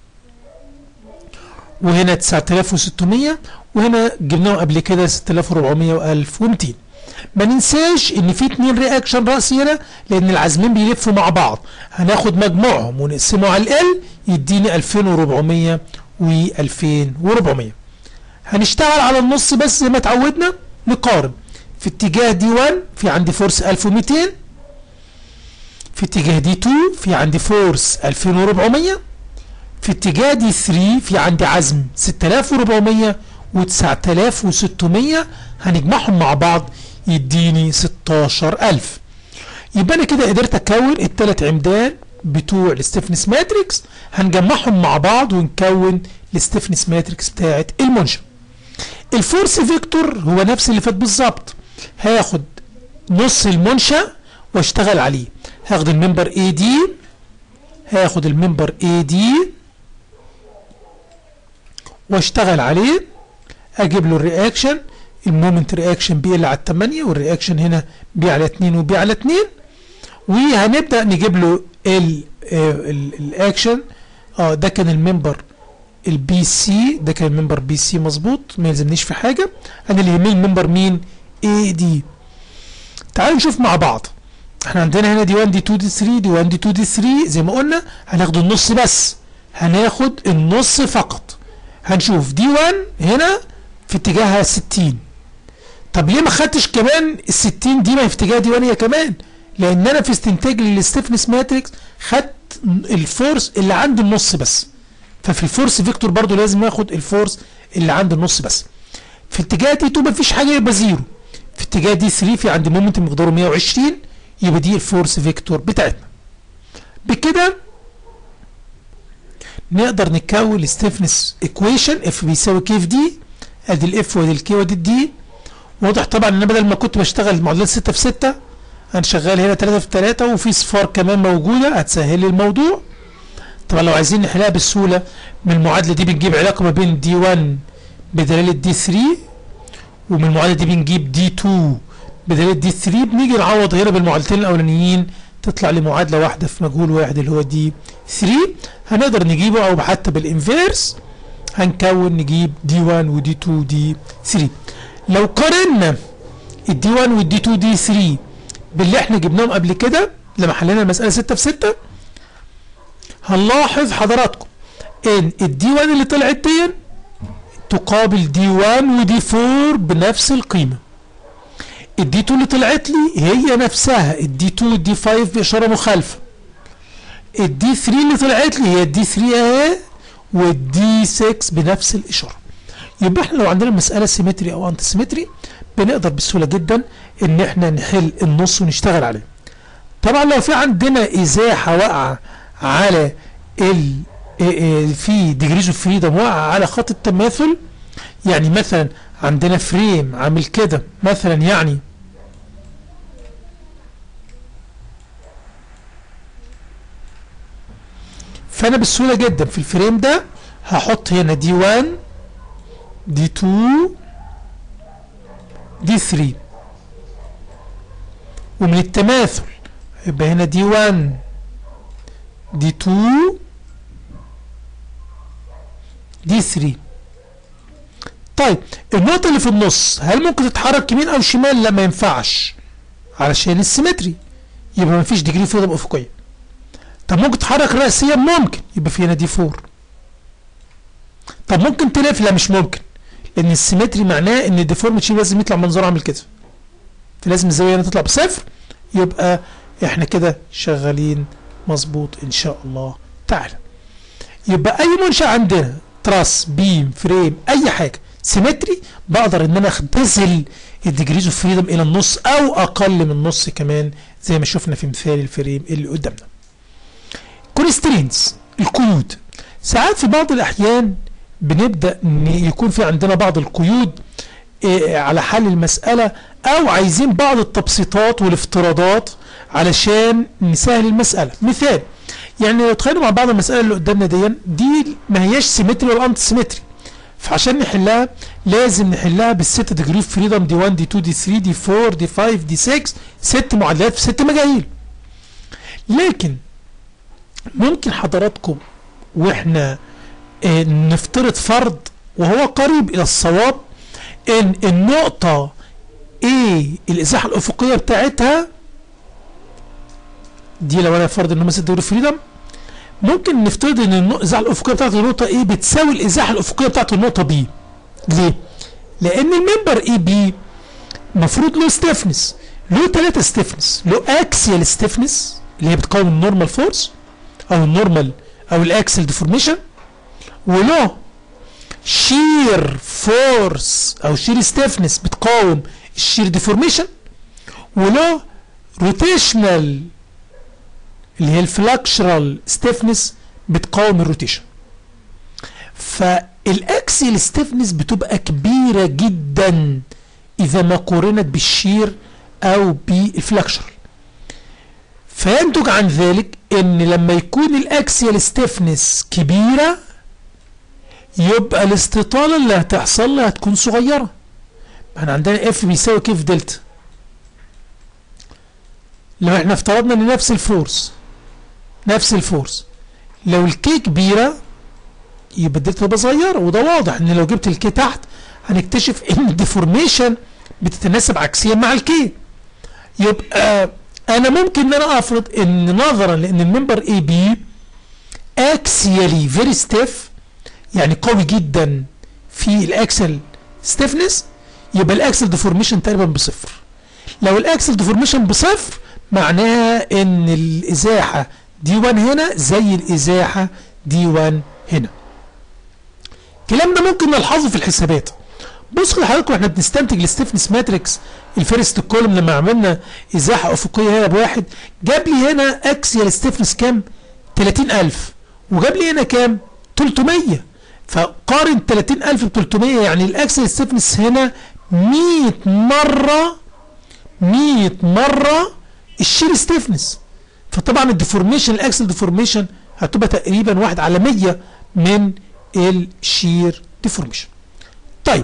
وهنا 9600 وهنا جبناهم قبل كده 6400 و1200 ما ننساش ان في اتنين رياكشن راسي هنا لان العازمين بيلفوا مع بعض هناخد مجموعهم ونقسمه على ال يديني 2400 و2400 هنشتغل على النص بس زي ما اتعودنا نقارن في اتجاه دي 1 في عندي فورس 1200 في اتجاه دي 2 في عندي فورس 2400 في اتجاه دي 3 في عندي عزم 6400 و9600 هنجمعهم مع بعض يديني 16000 يبقى انا كده قدرت اكون الثلاث عمدان بتوع الستيفنس ماتريكس هنجمعهم مع بعض ونكون الستيفنس ماتريكس بتاعت المنشأ الفورس فيكتور هو نفس اللي فات بالظبط هاخد نص المنشأ واشتغل عليه هاخد الممبر اي دي هاخد الممبر اي دي واشتغل عليه اجيب له الرياكشن المومنت رياكشن بي ال على 8 والرياكشن هنا بي على 2 وبي على 2 وهنبدا نجيب له ال الاكشن اه ده كان الممبر البي سي ده كان الممبر بي سي مظبوط ما يلزمنيش في حاجه انا اللي يهمني الممبر مين اي دي تعالوا نشوف مع بعض احنا عندنا هنا دي 1 دي 2 دي 3 دي 1 دي 2 دي 3 زي ما قلنا هناخد النص بس هناخد النص فقط هنشوف دي 1 هنا في اتجاهها 60 طب ليه ما خدتش كمان ال 60 دي ما في اتجاه دي 1 هي كمان لان انا في استنتاج للستيفنس ماتريكس خدت الفورس اللي عند النص بس ففي الفورس فيكتور برضو لازم اخد الفورس اللي عند النص بس في اتجاه دي 2 مفيش حاجه يبقى زيرو في اتجاه دي 3 في عندي مومنت مقداره 120 يبقى دي الفورس فيكتور بتاعتنا بكده نقدر نكون الستيفنس ايكويشن اف بيساوي كي في دي ادي الاف وادي الكي وادي الدي واضح طبعا ان انا بدل ما كنت بشتغل معادلات 6 في 6 انا شغال هنا 3 في 3 وفي صفار كمان موجوده هتسهل لي الموضوع طبعا لو عايزين نحلها بسهوله من المعادله دي بنجيب علاقه ما بين دي 1 بدلاله دي 3 ومن المعادله دي بنجيب دي 2 بدلاله دي 3 بنيجي نعوض هنا بالمعادلتين الاولانيين تطلع لي معادله واحده في مجهول واحد اللي هو دي 3 هنقدر نجيبه او حتى بالانفيرس هنكون نجيب دي 1 ودي 2 ودي 3 لو قارنا الدي 1 والدي 2 دي 3 باللي احنا جبناهم قبل كده لما حلينا المساله 6 في 6 هنلاحظ حضراتكم ان الدي 1 اللي طلعت دي تقابل دي 1 ودي 4 بنفس القيمه الدي 2 اللي طلعت لي هي نفسها الدي 2 والدي 5 باشاره مخالفه الدي 3 اللي طلعت لي هي الدي 3 اهي والدي 6 بنفس الاشاره يبقى احنا لو عندنا مساله سيمتري او انتي سيمتري بنقدر بسهوله جدا ان احنا نحل النص ونشتغل عليه طبعا لو في عندنا ازاحه واقعه على ال في ديجريز اوف فريدم واقعه على خط التماثل يعني مثلا عندنا فريم عامل كده مثلا يعني فانا بسهوله جدا في الفريم ده هحط هنا دي 1 دي 2 دي 3 ومن التماثل يبقى هنا دي 1 دي 2 دي 3 طيب النقطة اللي في النص هل ممكن تتحرك يمين أو شمال؟ لا ما ينفعش علشان السيمتري يبقى ما فيش ديجري فريدم أفقية طب ممكن تتحرك رأسيا ممكن يبقى في هنا دي 4 طب ممكن تلف لا مش ممكن لأن السيمتري معناه إن الديفورميتي لازم يطلع منظره عامل كده فلازم الزاوية هنا تطلع بصفر يبقى احنا كده شغالين مظبوط ان شاء الله تعالى يبقى اي منشأ عندنا تراس بيم فريم اي حاجه سيمتري بقدر ان انا اختزل الديجريز اوف فريدم الى النص او اقل من النص كمان زي ما شفنا في مثال الفريم اللي قدامنا كونسترينز القيود ساعات في بعض الاحيان بنبدا ان يكون في عندنا بعض القيود إيه على حل المساله او عايزين بعض التبسيطات والافتراضات علشان نسهل المساله مثال يعني لو تخيلوا مع بعض المساله اللي قدامنا دي دي ما هياش سيمتري ولا انتي سيمتري فعشان نحلها لازم نحلها بالست ديجري اوف فريدم دي 1 دي 2 دي 3 دي 4 دي 5 دي 6 ست معادلات في ست مجاهيل لكن ممكن حضراتكم واحنا اه نفترض فرض وهو قريب الى الصواب ان النقطة A الازاحة الافقية بتاعتها دي لو انا فرض ان هم 6 ديجري فريدم ممكن نفترض ان الازاحه الافقيه بتاعت النقطه ايه بتساوي الازاحه الافقيه بتاعت النقطه بي ليه لان الممبر اي بي المفروض له ستيفنس له ثلاثه ستيفنس له اكسيال ستيفنس اللي هي بتقاوم النورمال فورس او النورمال او الاكسل ديفورميشن وله شير فورس او شير ستيفنس بتقاوم الشير ديفورميشن وله روتيشنال اللي هي الفلاكشرال ستيفنس بتقاوم الروتيشن فالاكسل ستيفنس بتبقى كبيرة جدا اذا ما قورنت بالشير او بالفلاكشرال فينتج عن ذلك ان لما يكون الاكسيال ستيفنس كبيرة يبقى الاستطالة اللي هتحصل لها هتكون صغيرة احنا عندنا اف بيساوي كيف دلتا لو احنا افترضنا ان نفس الفورس نفس الفورس لو الكي كبيرة يبقى الدلتا تبقى صغيرة وده واضح ان لو جبت الكي تحت هنكتشف ان الديفورميشن بتتناسب عكسيا مع الكي يبقى انا ممكن ان انا افرض ان نظرا لان الممبر اي بي اكسيالي فيري ستيف يعني قوي جدا في الاكسل ستيفنس يبقى الاكسل ديفورميشن تقريبا بصفر لو الاكسل ديفورميشن بصفر معناها ان الازاحه دي 1 هنا زي الازاحه دي 1 هنا الكلام ده ممكن نلحظه في الحسابات بص لحضراتكم احنا بنستنتج الستيفنس ماتريكس الفيرست كولوم لما عملنا ازاحه افقيه هنا بواحد جاب لي هنا اكسيال ستيفنس كام 30000 وجاب لي هنا كام 300 فقارن 30000 ب 300 يعني الاكسيال ستيفنس هنا 100 مره 100 مره الشير ستيفنس فطبعا الديفورميشن الاكسل ديفورميشن هتبقى تقريبا واحد على 100 من الشير ديفورميشن طيب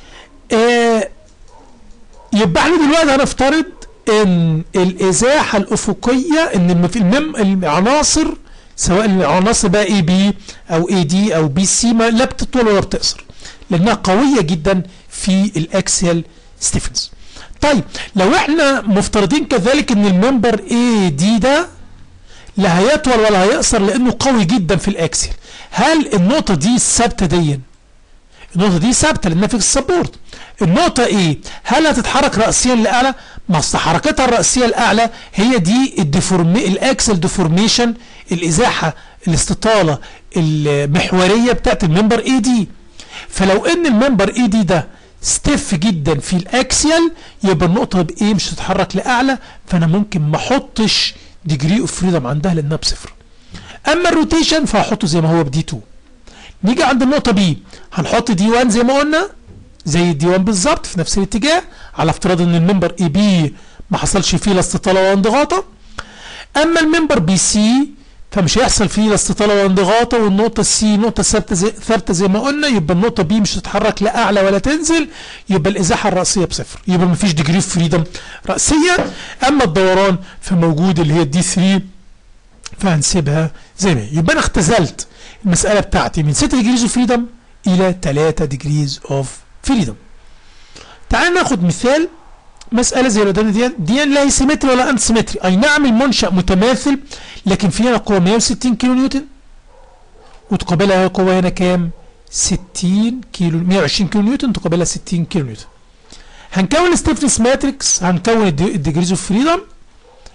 آه يبقى احنا دلوقتي هنفترض ان الازاحه الافقيه ان في المم العناصر سواء العناصر بقى اي بي او اي دي او بي سي ما لا بتطول ولا بتقصر لانها قويه جدا في الاكسيال ستيفنس طيب لو احنا مفترضين كذلك ان الممبر اي دي ده لا هيطول ولا هيقصر لانه قوي جدا في الاكسل هل النقطة دي ثابتة دي النقطة دي ثابتة لانها في السبورت النقطة ايه هل هتتحرك رأسيا لأعلى ما اصل حركتها الرأسية الأعلى هي دي الديفورمي الاكسل ديفورميشن الازاحة الاستطالة المحورية بتاعت الممبر اي دي فلو ان الممبر اي دي ده ستيف جدا في الاكسيال يبقى النقطه بايه مش هتتحرك لاعلى فانا ممكن ما احطش ديجري اوف فريدم عندها لانها بصفر اما الروتيشن فهحطه زي ما هو بدي 2 نيجي عند النقطه بي هنحط دي 1 زي ما قلنا زي الدي 1 بالظبط في نفس الاتجاه على افتراض ان الممبر اي بي ما حصلش فيه لا استطاله ولا انضغاطه اما الممبر بي سي فمش هيحصل فيه لا استطاله ولا انضغاطه والنقطه السي نقطه ثابته زي ثابته زي ما قلنا يبقى النقطه بي مش هتتحرك لا اعلى ولا تنزل يبقى الازاحه الراسيه بصفر يبقى مفيش ديجري اوف فريدم راسيه اما الدوران فموجود اللي هي الدي 3 فهنسيبها زي ما هي يبقى انا اختزلت المساله بتاعتي من 6 ديجريز اوف فريدم الى 3 ديجريز اوف فريدم تعال ناخد مثال مسألة زي اللي قدامنا دي دي لا هي سيمتري ولا انت سيمتري اي نعم المنشأ متماثل لكن فيها قوة 160 كيلو نيوتن وتقابلها قوة هنا كام 60 كيلو 120 كيلو نيوتن تقابلها 60 كيلو نيوتن هنكون ستيفنس ماتريكس هنكون الديجريز اوف فريدم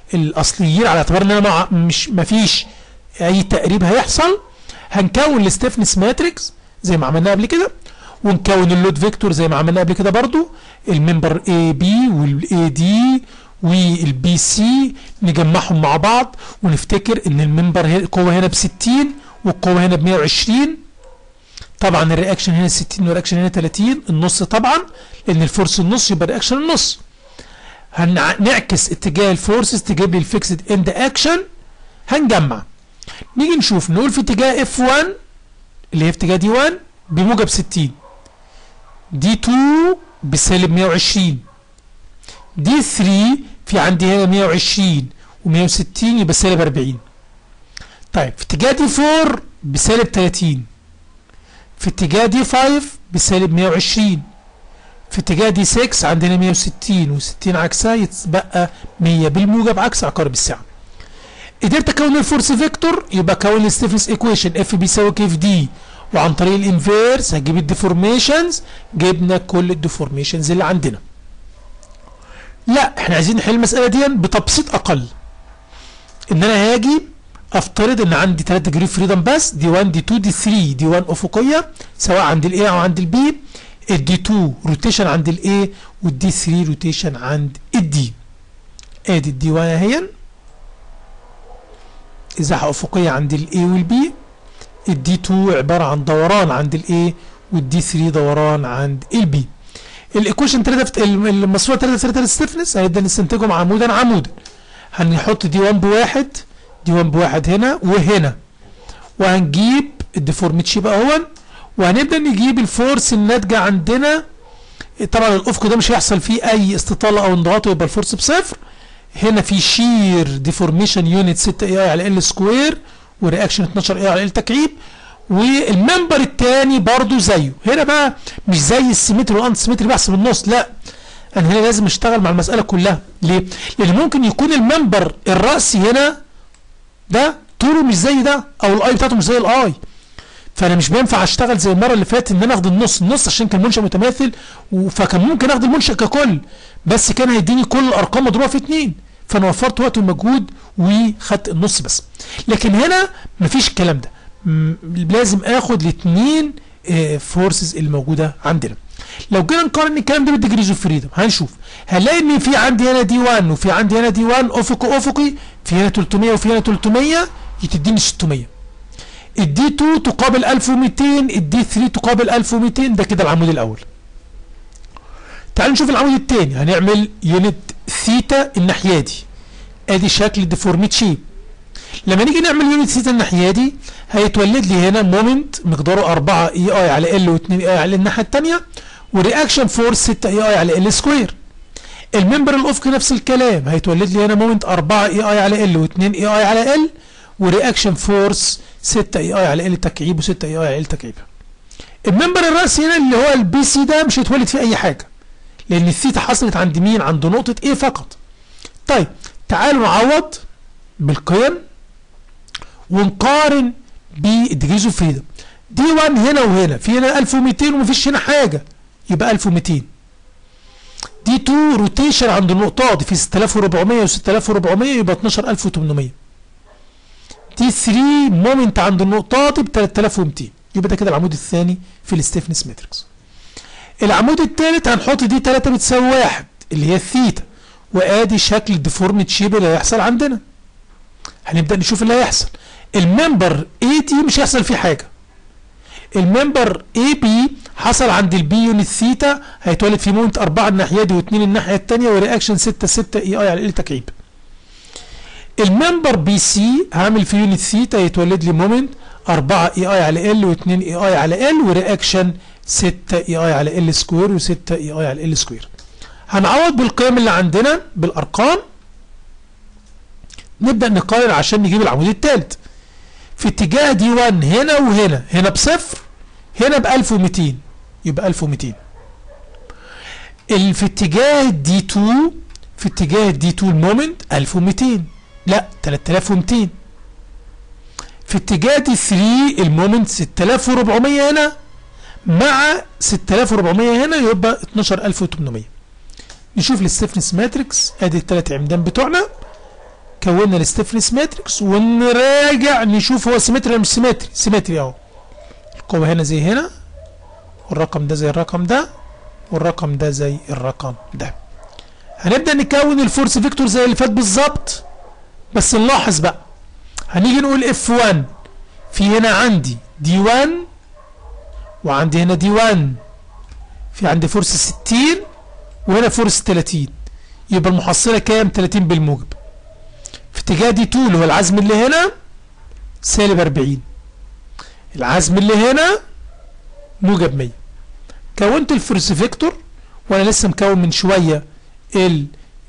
الاصليين على اعتبار ان انا مع مش مفيش اي تقريب هيحصل هنكون الستيفنس ماتريكس زي ما عملنا قبل كده ونكون اللود فيكتور زي ما عملنا قبل كده برضو الممبر اي بي والاي دي والبي سي نجمعهم مع بعض ونفتكر ان الممبر القوه هنا ب 60 والقوه هنا ب 120 طبعا الرياكشن هنا 60 والرياكشن هنا 30 النص طبعا لان الفورس النص يبقى الرياكشن النص هنعكس اتجاه الفورسز تجيب لي الفيكسد اند اكشن هنجمع نيجي نشوف نقول في اتجاه اف 1 اللي هي في اتجاه دي 1 بموجب 60 دي 2 بسالب 120 دي 3 في عندي هنا 120 و160 يبقى سالب 40 طيب في اتجاه دي 4 بسالب 30 في اتجاه دي 5 بسالب 120 في اتجاه دي 6 عندنا 160 و60 عكسها يتبقى 100 بالموجب عكس عقارب الساعه قدرت اكون الفورس فيكتور يبقى اكون الستيفنس ايكويشن اف بيساوي كيف دي وعن طريق الانفيرس هجيب الديفورميشنز جبنا كل الديفورميشنز اللي عندنا لا احنا عايزين نحل المساله دي بتبسيط اقل ان انا هاجي افترض ان عندي 3 ديجري فريدم بس دي 1 دي 2 دي 3 دي 1 افقيه سواء عند الاي او عند البي الدي 2 روتيشن عند الاي والدي 3 روتيشن عند الدي ادي الدي 1 اهي ازاحه افقيه عند الاي والبي الدي 2 عباره عن دوران عند الاي والدي 3 دوران عند البي الايكويشن 3 المصفوفه 3 3 ستيفنس هيبدا نستنتجهم عمودا عمودا هنحط دي 1 بواحد دي 1 بواحد هنا وهنا وهنجيب الديفورميت شيب اهون وهنبدا نجيب الفورس الناتجه عندنا طبعا الافق ده مش هيحصل فيه اي استطاله او انضغاط ويبقى الفورس بصفر هنا في شير ديفورميشن يونت 6 اي اي على ال سكوير ورياكشن 12 اي على ال تكعيب والممبر الثاني برضو زيه هنا بقى مش زي السيمتري والانت سيمتري بحسب النص لا انا هنا لازم اشتغل مع المساله كلها ليه لان ممكن يكون الممبر الراسي هنا ده طوله مش زي ده او الاي بتاعته مش زي الاي فانا مش بينفع اشتغل زي المره اللي فاتت ان انا اخد النص النص عشان كان منشا متماثل فكان ممكن اخد المنشا ككل بس كان هيديني كل الارقام مضروبه في اتنين فانا وفرت وقت ومجهود وخدت النص بس لكن هنا مفيش الكلام ده لازم اخد الاثنين فورسز اللي موجوده عندنا لو جينا نقارن الكلام ده بالديجريز اوف فريدم هنشوف هنلاقي ان في عندي هنا دي 1 وفي عندي هنا دي 1 افقي افقي في هنا 300 وفي هنا 300 تديني 600 الدي 2 تقابل 1200 الدي 3 تقابل 1200 ده كده العمود الاول تعالوا نشوف العمود الثاني هنعمل يونت ثيتا الناحيه دي ادي شكل الديفورميت شيب لما نيجي نعمل يونت ثيتا الناحيه دي هيتولد لي هنا مومنت مقداره 4 اي اي على ال و2 اي على الناحيه الثانيه ورياكشن فورس 6 اي اي على ال سكوير الممبر الافقي نفس الكلام هيتولد لي هنا مومنت 4 اي اي على ال و2 اي اي على ال ورياكشن فورس 6 اي اي على ال تكعيب و6 اي اي على ال تكعيب الممبر الراسي هنا اللي هو البي سي ده مش هيتولد فيه اي حاجه لان الثيتا حصلت عند مين عند نقطه ايه فقط طيب تعالوا نعوض بالقيم ونقارن بالديجريز اوف فريدم دي 1 هنا وهنا في هنا 1200 ومفيش هنا حاجه يبقى 1200 دي 2 روتيشن عند النقطات في 6400 و6400 يبقى 12800 دي 3 مومنت عند النقطات ب 3200 يبقى ده كده العمود الثاني في الستيفنس ماتريكس العمود الثالث هنحط دي 3 بتساوي 1 اللي هي الثيتا وادي شكل الديفورميت شيب اللي هيحصل عندنا هنبدا نشوف اللي هيحصل الممبر اي تي مش هيحصل فيه حاجه الممبر اي بي حصل عند البي يونت ثيتا هيتولد فيه مومنت 4 الناحيه دي و2 الناحيه الثانيه ورياكشن 6 6 اي اي على ال تكعيب الممبر بي سي هعمل في يونت ثيتا يتولد لي مومنت 4 اي اي على ال و2 اي اي على ال ورياكشن 6 اي اي على ال سكوير و6 اي اي على ال سكوير هنعوض بالقيم اللي عندنا بالارقام نبدا نقارن عشان نجيب العمود الثالث في اتجاه دي 1 هنا وهنا هنا بصفر هنا ب 1200 يبقى 1200 في اتجاه دي 2 في اتجاه دي 2 المومنت 1200 لا 3200 في اتجاه دي 3 المومنت 6400 هنا مع 6400 هنا يبقى 12800 نشوف الستيفنس ماتريكس ادي الثلاث عمدان بتوعنا كونا الستيفنس ماتريكس ونراجع نشوف هو سيمتري ولا مش سيمتري سيمتري اهو القوة هنا زي هنا والرقم ده زي الرقم ده والرقم ده زي الرقم ده هنبدأ نكون الفورس فيكتور زي اللي فات بالظبط بس نلاحظ بقى هنيجي نقول اف 1 في هنا عندي دي 1 وعندي هنا دي 1 في عندي فورس 60 وهنا فورس 30 يبقى المحصلة كام 30 بالموجب في اتجاه دي 2 اللي هو العزم اللي هنا سالب 40 العزم اللي هنا موجب 100 كونت الفورس فيكتور وانا لسه مكون من شويه ال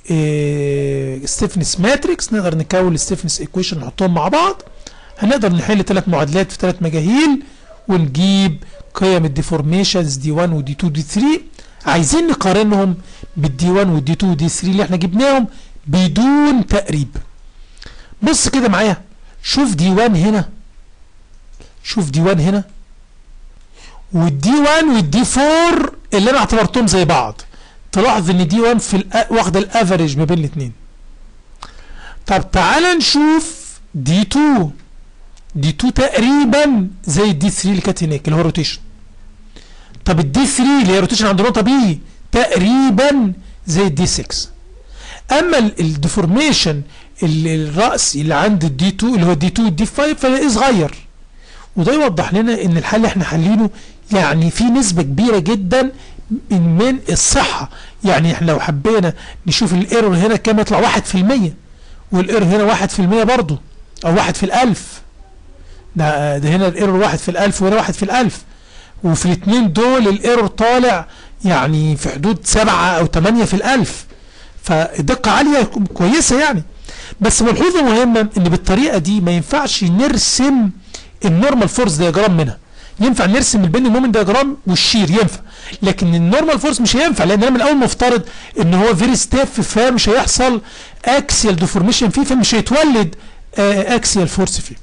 ستيفنس ماتريكس نقدر نكون الستيفنس ايكويشن نحطهم مع بعض هنقدر نحل ثلاث معادلات في ثلاث مجاهيل ونجيب قيم الديفورميشنز دي 1 ودي 2 ودي 3 عايزين نقارنهم بالدي 1 والدي 2 والدي 3 اللي احنا جبناهم بدون تقريب بص كده معايا شوف دي 1 هنا شوف دي 1 هنا والدي 1 والدي 4 اللي انا اعتبرتهم زي بعض تلاحظ ان دي 1 في الأ... واخده الافريج ما بين الاثنين طب تعال نشوف دي 2 دي 2 تقريبا زي الدي 3 اللي كانت هناك اللي هو روتيشن طب الدي 3 اللي هي روتيشن عند نقطه بي تقريبا زي الدي 6 اما الديفورميشن الرأسي اللي عند الدي 2 اللي هو الدي 2 والدي 5 فلاقيه صغير وده يوضح لنا ان الحل اللي احنا حلينه يعني في نسبة كبيرة جدا من الصحة يعني احنا لو حبينا نشوف الايرور هنا كام يطلع واحد في المية والايرور هنا واحد في المية برضو او واحد في الالف ده, ده هنا الايرور واحد في الالف وهنا واحد في الالف وفي الاثنين دول الايرور طالع يعني في حدود سبعة او تمانية في الالف فالدقة عالية كويسة يعني بس ملحوظة مهمة ان بالطريقة دي ما ينفعش نرسم النورمال فورس دياجرام منها ينفع نرسم البين مومنت دياجرام والشير ينفع لكن النورمال فورس مش هينفع لان انا من الاول مفترض ان هو فيري ستيف فمش هيحصل اكسيال ديفورميشن فيه فمش هيتولد اكسيال فورس فيه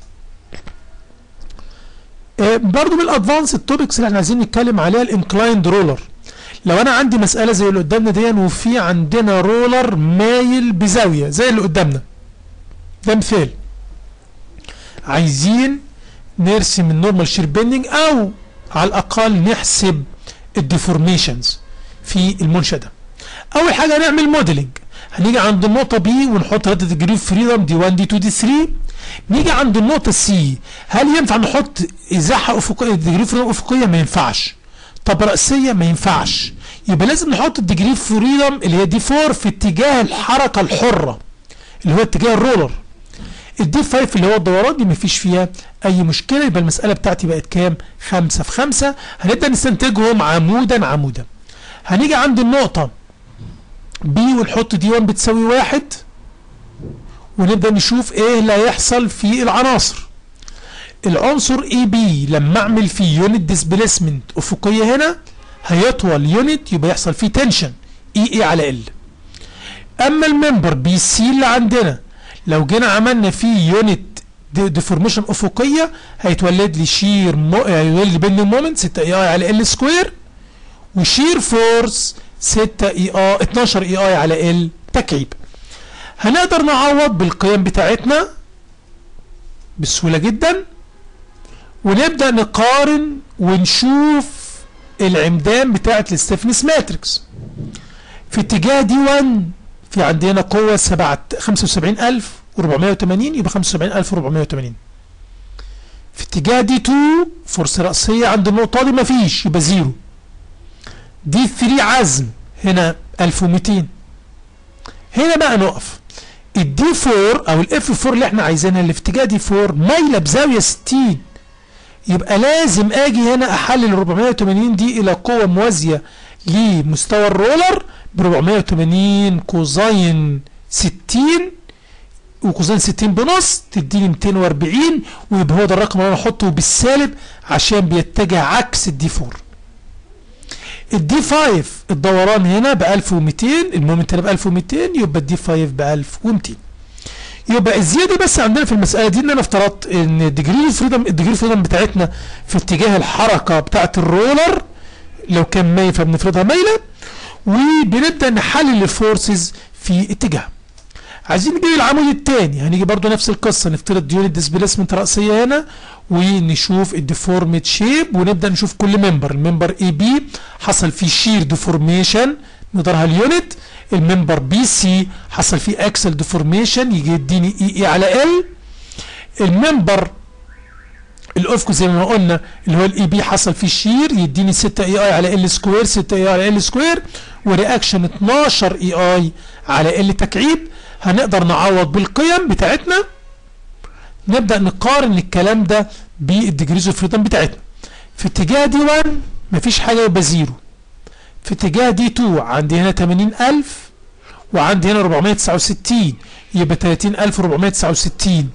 آه برضو من الادفانس التوبكس اللي احنا عايزين نتكلم عليها الانكلايند رولر لو انا عندي مساله زي اللي قدامنا دي وفي عندنا رولر مايل بزاويه زي اللي قدامنا ده مثال عايزين نرسم النورمال شير بيندنج او على الاقل نحسب الديفورميشنز في المنشأ ده اول حاجه هنعمل موديلنج هنيجي عند النقطه بي ونحط ريد ديجري اوف فريدم دي 1 دي 2 دي 3 نيجي عند النقطه سي هل ينفع نحط ازاحه افقيه ديجري اوف فريدم افقيه ما ينفعش طب راسيه ما ينفعش يبقى لازم نحط الديجري اوف فريدم اللي هي دي 4 في اتجاه الحركه الحره اللي هو اتجاه الرولر الدي 5 اللي هو الدورات دي مفيش فيها اي مشكله يبقى المساله بتاعتي بقت كام 5 في 5 هنبدا نستنتجهم عمودا عمودا هنيجي عند النقطه بي ونحط دي 1 بتساوي 1 ونبدا نشوف ايه اللي هيحصل في العناصر العنصر اي بي لما اعمل فيه يونت ديسبيسمنت افقيه هنا هيطول يونت يبقى يحصل فيه تنشن اي اي على ال اما الممبر بي سي اللي عندنا لو جينا عملنا فيه يونت ديفورميشن افقيه هيتولد لي شير مو... هيتولد لي بيندنج مومنت 6 اي اي على ال سكوير وشير فورس 6 اي اي 12 اي اي على ال تكعيب هنقدر نعوض بالقيم بتاعتنا بسهوله جدا ونبدا نقارن ونشوف العمدان بتاعت الستيفنس ماتريكس في اتجاه دي 1 في عندنا قوة 7 75480 يبقى 75480 في اتجاه دي 2 فرصة رأسية عند النقطة دي مفيش يبقى زيرو دي 3 عزم هنا 1200 هنا بقى نقف الدي 4 او الاف 4 اللي احنا عايزينها اللي في اتجاه دي 4 مايله بزاويه 60 يبقى لازم اجي هنا احلل ال 480 دي الى قوه موازيه لمستوى الرولر ب 480 كوزين 60 وكوزين 60 بنص تديني 240 ويبقى هو ده الرقم اللي انا احطه بالسالب عشان بيتجه عكس الدي 4 الدي 5 الدوران هنا ب 1200 المومنت هنا ب 1200 يبقى الدي 5 ب 1200 يبقى الزياده بس عندنا في المساله دي ان انا افترضت ان الديجري فريدم الديجري فريدم بتاعتنا في اتجاه الحركه بتاعه الرولر لو كان مايل فبنفرضها مايله وبنبدا نحلل الفورسز في اتجاه عايزين نجيب العمود الثاني هنيجي برضو نفس القصه نفترض يونت ديسبيسمنت راسيه هنا ونشوف الديفورمد شيب ونبدا نشوف كل ممبر الممبر اي بي حصل فيه شير ديفورميشن مقدارها اليونت الممبر بي سي حصل فيه اكسل ديفورميشن يجي يديني اي اي على ال الممبر الافق زي ما قلنا اللي هو الاي بي حصل فيه شير يديني 6 اي اي على ال سكوير 6 اي على ال سكوير ورياكشن 12 اي اي على ال تكعيب هنقدر نعوض بالقيم بتاعتنا نبدا نقارن الكلام ده بالديجريز اوف فريدم بتاعتنا في اتجاه دي 1 مفيش حاجه يبقى زيرو في اتجاه دي 2 عندي هنا 80000 وعندي هنا 469 يبقى 30469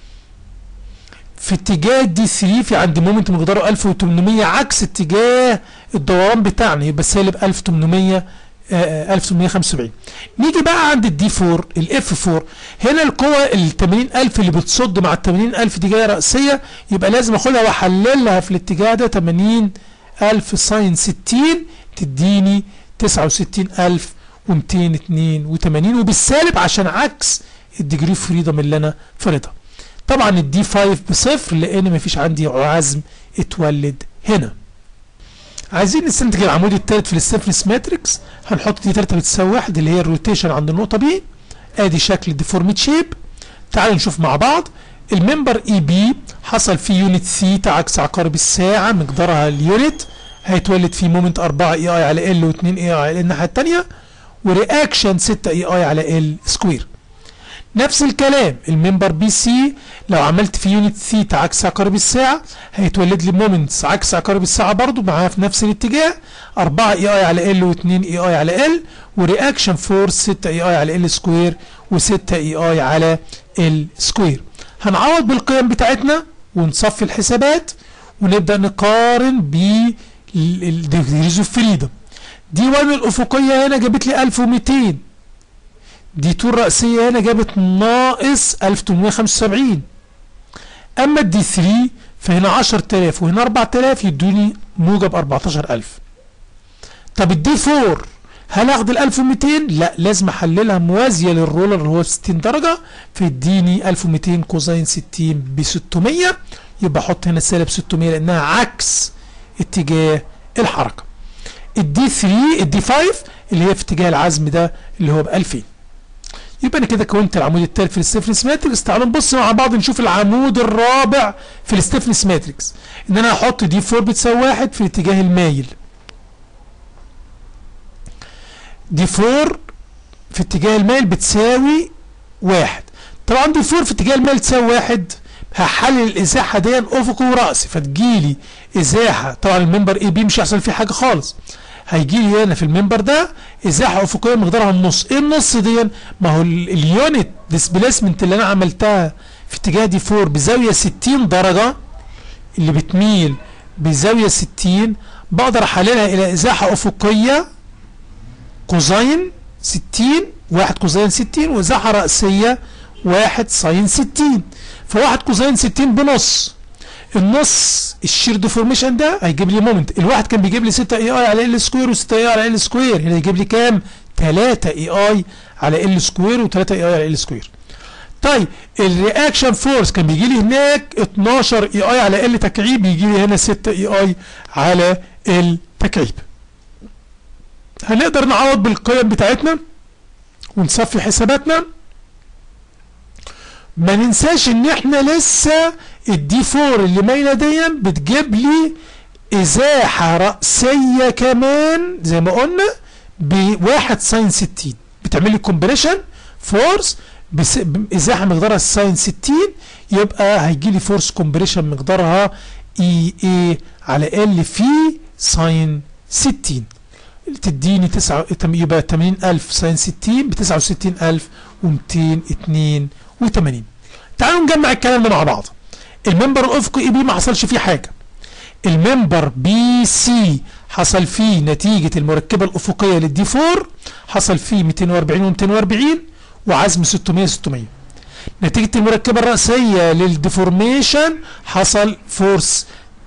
في اتجاه دي 3 في عندي مومنت مقداره 1800 عكس اتجاه الدوران بتاعنا يبقى سالب 1800 آه 1875 نيجي بقى عند الدي 4 الاف 4 هنا القوة ال 80000 اللي بتصد مع ال 80000 دي جايه رأسية يبقى لازم اخدها واحللها في الاتجاه ده 80000 ساين 60 تديني 69282 وبالسالب عشان عكس الديجري فريدم اللي انا فرضها طبعا الدي 5 بصفر لان مفيش عندي عزم اتولد هنا عايزين نستنتج العمود الثالث في الستفنس ماتريكس هنحط دي 3 بتساوي 1 اللي هي الروتيشن عند النقطه بي ادي شكل الديفورميت شيب تعالوا نشوف مع بعض الممبر اي بي حصل فيه يونت ثيتا عكس عقارب الساعه مقدارها اليونت هيتولد فيه مومنت 4 اي اي على ال و2 اي اي على ال الناحيه الثانيه ورياكشن 6 اي اي على ال سكوير نفس الكلام الممبر بي سي لو عملت في يونت ثيتا عكس عقارب الساعه هيتولد لي مومنتس عكس عقارب الساعه برضو معاها في نفس الاتجاه 4 اي اي على ال و2 اي اي على ال ورياكشن فورس 6 اي اي على ال سكوير و6 اي اي على ال سكوير هنعوض بالقيم بتاعتنا ونصفي الحسابات ونبدا نقارن ب الديجريز اوف فريدم دي 1 الافقيه هنا جابت لي 1200 دي 2 الرأسية هنا جابت ناقص 1875 أما الدي 3 فهنا 10000 وهنا 4000 يدوني موجب 14000 طب الدي 4 هل اخد ال 1200 لا لازم احللها موازيه للرولر اللي هو 60 درجه فيديني 1200 كوزين 60 ب 600 يبقى احط هنا سالب 600 لانها عكس اتجاه الحركه الدي 3 الدي 5 اللي هي في اتجاه العزم ده اللي هو ب 2000 يبقى انا كده كونت العمود الثالث في الستيفنس ماتريكس تعالوا نبص مع بعض نشوف العمود الرابع في الستيفنس ماتريكس ان انا هحط دي 4 بتساوي 1 في الاتجاه المايل دي 4 في اتجاه المايل بتساوي 1 طبعا دي 4 في اتجاه المايل تساوي 1 هحلل الازاحه دي افقي وراسي فتجيلي ازاحه طبعا المنبر اي بي مش هيحصل فيه حاجه خالص هيجي لي هنا في المنبر ده ازاحه افقيه مقدارها النص ايه النص دي ما هو اليونت ديسبيسمنت اللي انا عملتها في اتجاه دي 4 بزاويه 60 درجه اللي بتميل بزاويه 60 بقدر احللها الى ازاحه افقيه كوزين 60 واحد كوزين 60 وازاحه راسيه واحد ساين 60 فواحد كوزين 60 بنص النص الشير ديفورميشن ده هيجيب لي مومنت الواحد كان بيجيب لي 6 اي اي على ال سكوير و6 اي على ال سكوير هنا يجيب لي كام 3 اي اي على ال سكوير و3 اي اي على ال سكوير طيب الرياكشن فورس كان بيجي لي هناك 12 اي اي على ال تكعيب يجي لي هنا 6 اي اي على ال تكعيب هنقدر نعوض بالقيم بتاعتنا ونصفي حساباتنا ما ننساش ان احنا لسه الدي 4 اللي مايله دي بتجيب لي ازاحه راسيه كمان زي ما قلنا بواحد ساين 60 بتعمل لي كومبريشن فورس ازاحه مقدارها ساين 60 يبقى هيجي لي فورس كومبريشن مقدارها اي اي على ال في ساين 60 تديني 9 يبقى 80000 ساين 60 ب 69282 تعالوا نجمع الكلام ده مع بعض الممبر الافقي اي بي ما حصلش فيه حاجه الممبر بي سي حصل فيه نتيجه المركبه الافقيه للدي 4 حصل فيه 240 و240 وعزم 600 600 نتيجه المركبه الراسيه للديفورميشن حصل فورس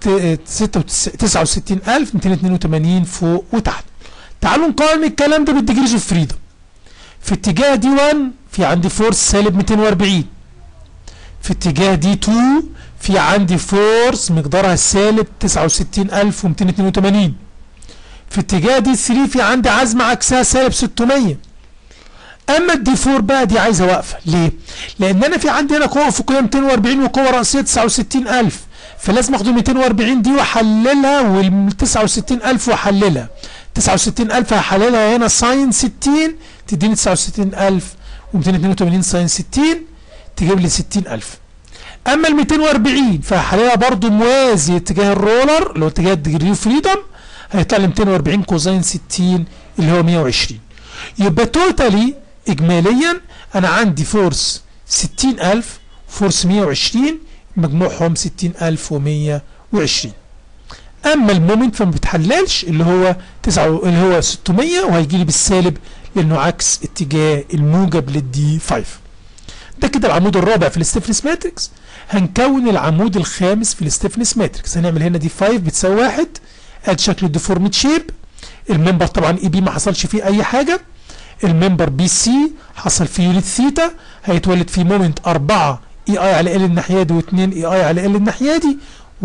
69282 فوق وتحت تعالوا نقارن الكلام ده بالديجريز اوف فريدم في اتجاه دي 1 في عندي فورس سالب 240 في اتجاه دي 2 في عندي فورس مقدارها سالب 69282 في اتجاه دي 3 في عندي عزم عكسها سالب 600 اما الدي 4 بقى دي عايزه واقفه ليه لان انا في عندي هنا قوه افقيه 240 وقوه راسيه 69000 فلازم اخد ال 240 دي واحللها وال 69000 واحللها 69000 هحللها هنا ساين 60 تديني 69000 و282 ساين 60 تجيب لي 60000 اما ال 240 فهحللها برضو موازي اتجاه الرولر اللي هو اتجاه الديجري فريدم هيطلع لي 240 كوزين 60 اللي هو 120 يبقى توتالي اجماليا انا عندي فورس 60000 فورس 120 مجموعهم 60120 اما المومنت فما بتحللش اللي هو 9 اللي هو 600 وهيجي لي بالسالب لانه عكس اتجاه الموجب للدي 5 ده كده العمود الرابع في الستيفنس ماتريكس هنكون العمود الخامس في الستيفنس ماتريكس هنعمل هنا دي 5 بتساوي 1 ادي شكل الديفورميت شيب الممبر طبعا اي بي ما حصلش فيه اي حاجه الممبر بي سي حصل فيه يونت ثيتا هيتولد فيه مومنت 4 اي اي على ال الناحيه دي و2 اي اي على ال الناحيه دي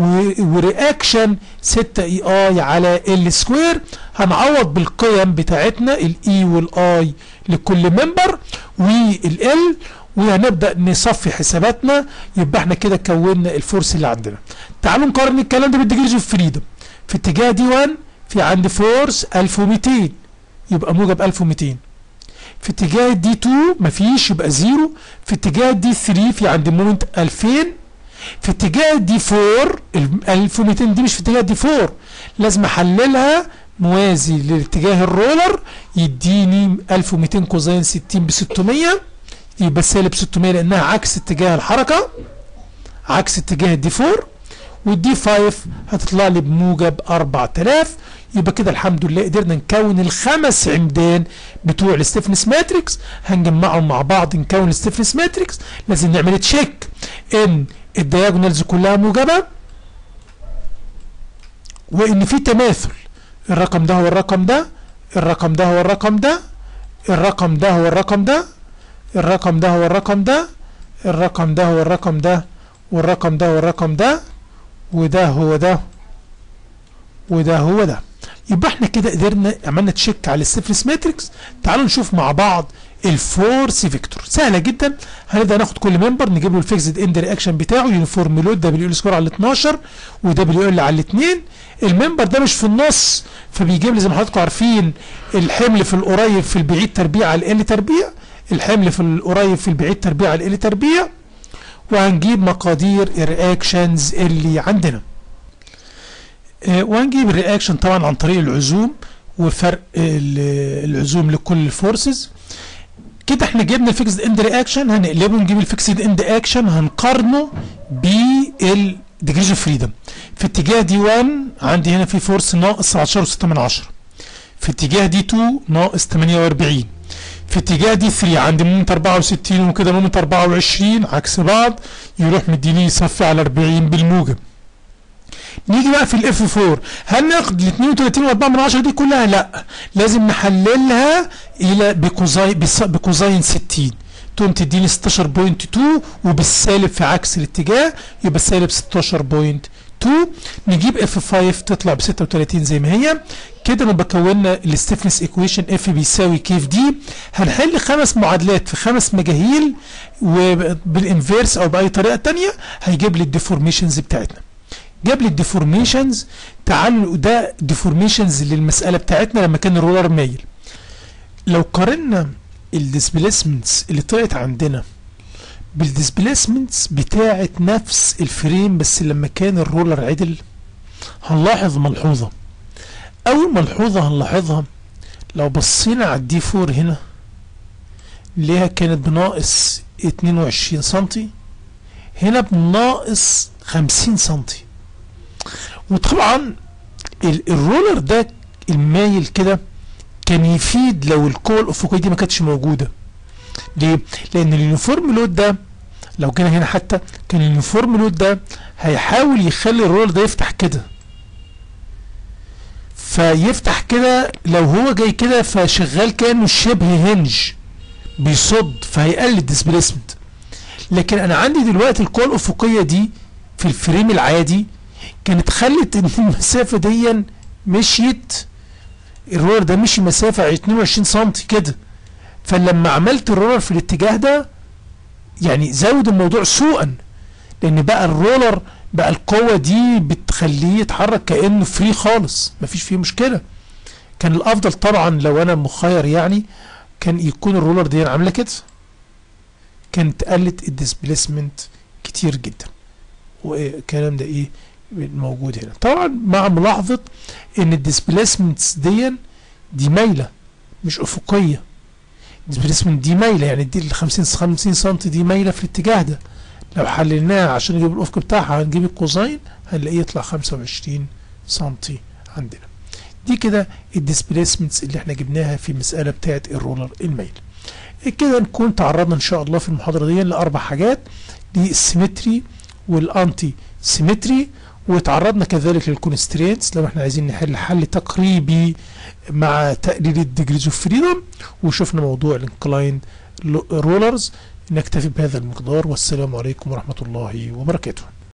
ورياكشن 6 اي اي على ال سكوير هنعوض بالقيم بتاعتنا الاي والاي لكل ممبر والال وهنبدا نصفي حساباتنا يبقى احنا كده كونا الفورس اللي عندنا تعالوا نقارن الكلام ده بالديجريز اوف فريدم في اتجاه دي 1 في عندي فورس 1200 يبقى موجب 1200 في اتجاه دي 2 مفيش يبقى زيرو في اتجاه دي 3 في عندي مومنت 2000 في اتجاه دي 4 ال 1200 دي مش في اتجاه دي 4 لازم احللها موازي لاتجاه الرولر يديني 1200 كوزين 60 ب 600 يبقى سالب 600 لانها عكس اتجاه الحركه عكس اتجاه الدي 4 والدي 5 هتطلع لي بموجب 4000 يبقى كده الحمد لله قدرنا نكون الخمس عمدان بتوع الستيفنس ماتريكس هنجمعهم مع بعض نكون الستيفنس ماتريكس لازم نعمل تشيك ان الدياجونالز كلها موجبه وان في تماثل الرقم ده هو الرقم ده الرقم ده هو الرقم ده الرقم ده هو الرقم ده الرقم ده هو الرقم ده الرقم ده هو الرقم ده والرقم ده هو الرقم ده وده هو ده وده هو ده يبقى احنا كده قدرنا عملنا تشيك على السيفلس ماتريكس تعالوا نشوف مع بعض الفورس فيكتور سهله جدا هنبدا ناخد كل ممبر نجيب له الفيكسد اند رياكشن بتاعه يونيفورم لود دبليو ال سكور على 12 ودبليو ال على الاثنين الممبر ده مش في النص فبيجيب لي زي ما حضراتكم عارفين الحمل في القريب في البعيد تربيع على ال تربيع الحمل في القريب في البعيد تربيع على ال تربيع وهنجيب مقادير الرياكشنز اللي عندنا آه وهنجيب الرياكشن طبعا عن طريق العزوم وفرق العزوم لكل الفورسز كده احنا جبنا الفيكسد اند رياكشن هنقلبه نجيب الفيكسد اند اكشن هنقارنه بالديجريج اوف فريدم في اتجاه دي 1 عندي هنا في فورس ناقص 17.6 من 10 في اتجاه دي 2 ناقص 48 في اتجاه دي 3 عندي مومنت 64 وكده مومنت 24 عكس بعض يروح مديني يصفي على 40 بالموجب نيجي بقى في الاف 4 هل ناخد ال 32 و4 من 10 دي كلها لا لازم نحللها الى بكوزاين بكوزاين 60 تقوم تديني 16.2 وبالسالب في عكس الاتجاه يبقى سالب 16.2 نجيب اف 5 تطلع ب 36 زي ما هي كده نبقى كونا الستيفنس ايكويشن اف بيساوي كيف دي هنحل خمس معادلات في خمس مجاهيل وبالانفيرس او باي طريقه ثانيه هيجيب لي الديفورميشنز بتاعتنا جاب لي الديفورميشنز تعالوا ده ديفورميشنز للمساله بتاعتنا لما كان الرولر مايل لو قارنا الديسبيسمنتس اللي طلعت عندنا بالديسبيسمنتس بتاعت نفس الفريم بس لما كان الرولر عدل هنلاحظ ملحوظه اول ملحوظه هنلاحظها لو بصينا على الدي 4 هنا ليها كانت بناقص 22 سنتي هنا بناقص 50 سنتي وطبعا الرولر ده المايل كده كان يفيد لو القوة الأفقية دي ما كانتش موجودة ليه؟ لأن اليونيفورم لود ده لو جينا هنا حتى كان اليونيفورم لود ده هيحاول يخلي الرولر ده يفتح كده فيفتح كده لو هو جاي كده فشغال كأنه شبه هنج بيصد فهيقلل الديسبيسمنت لكن انا عندي دلوقتي القوه الافقيه دي في الفريم العادي كانت خلت ان المسافه دي مشيت الرولر ده مشي مسافه 22 سم كده فلما عملت الرولر في الاتجاه ده يعني زود الموضوع سوءا لان بقى الرولر بقى القوه دي بتخليه يتحرك كانه فري خالص مفيش فيه مشكله كان الافضل طبعا لو انا مخير يعني كان يكون الرولر دي عامله كده كانت قلت الديسبيسمنت كتير جدا والكلام ده ايه موجود هنا طبعا مع ملاحظه ان الديسبيسمنتس دي دي مايله مش افقيه الديسبيسمنت دي مايله يعني دي ال 50 50 سم دي مايله في الاتجاه ده لو حللناها عشان نجيب الافق بتاعها هنجيب الكوزاين هنلاقيه يطلع 25 سم عندنا دي كده الديسبيسمنتس اللي احنا جبناها في المساله بتاعه الرولر الميل كده نكون تعرضنا ان شاء الله في المحاضره دي لاربع حاجات للسيمتري والانتي سيمتري وتعرضنا كذلك للكونسترينتس لو احنا عايزين نحل حل تقريبي مع تقليل الديجريز اوف فريدم وشفنا موضوع الانكلايند رولرز نكتفي بهذا المقدار والسلام عليكم ورحمه الله وبركاته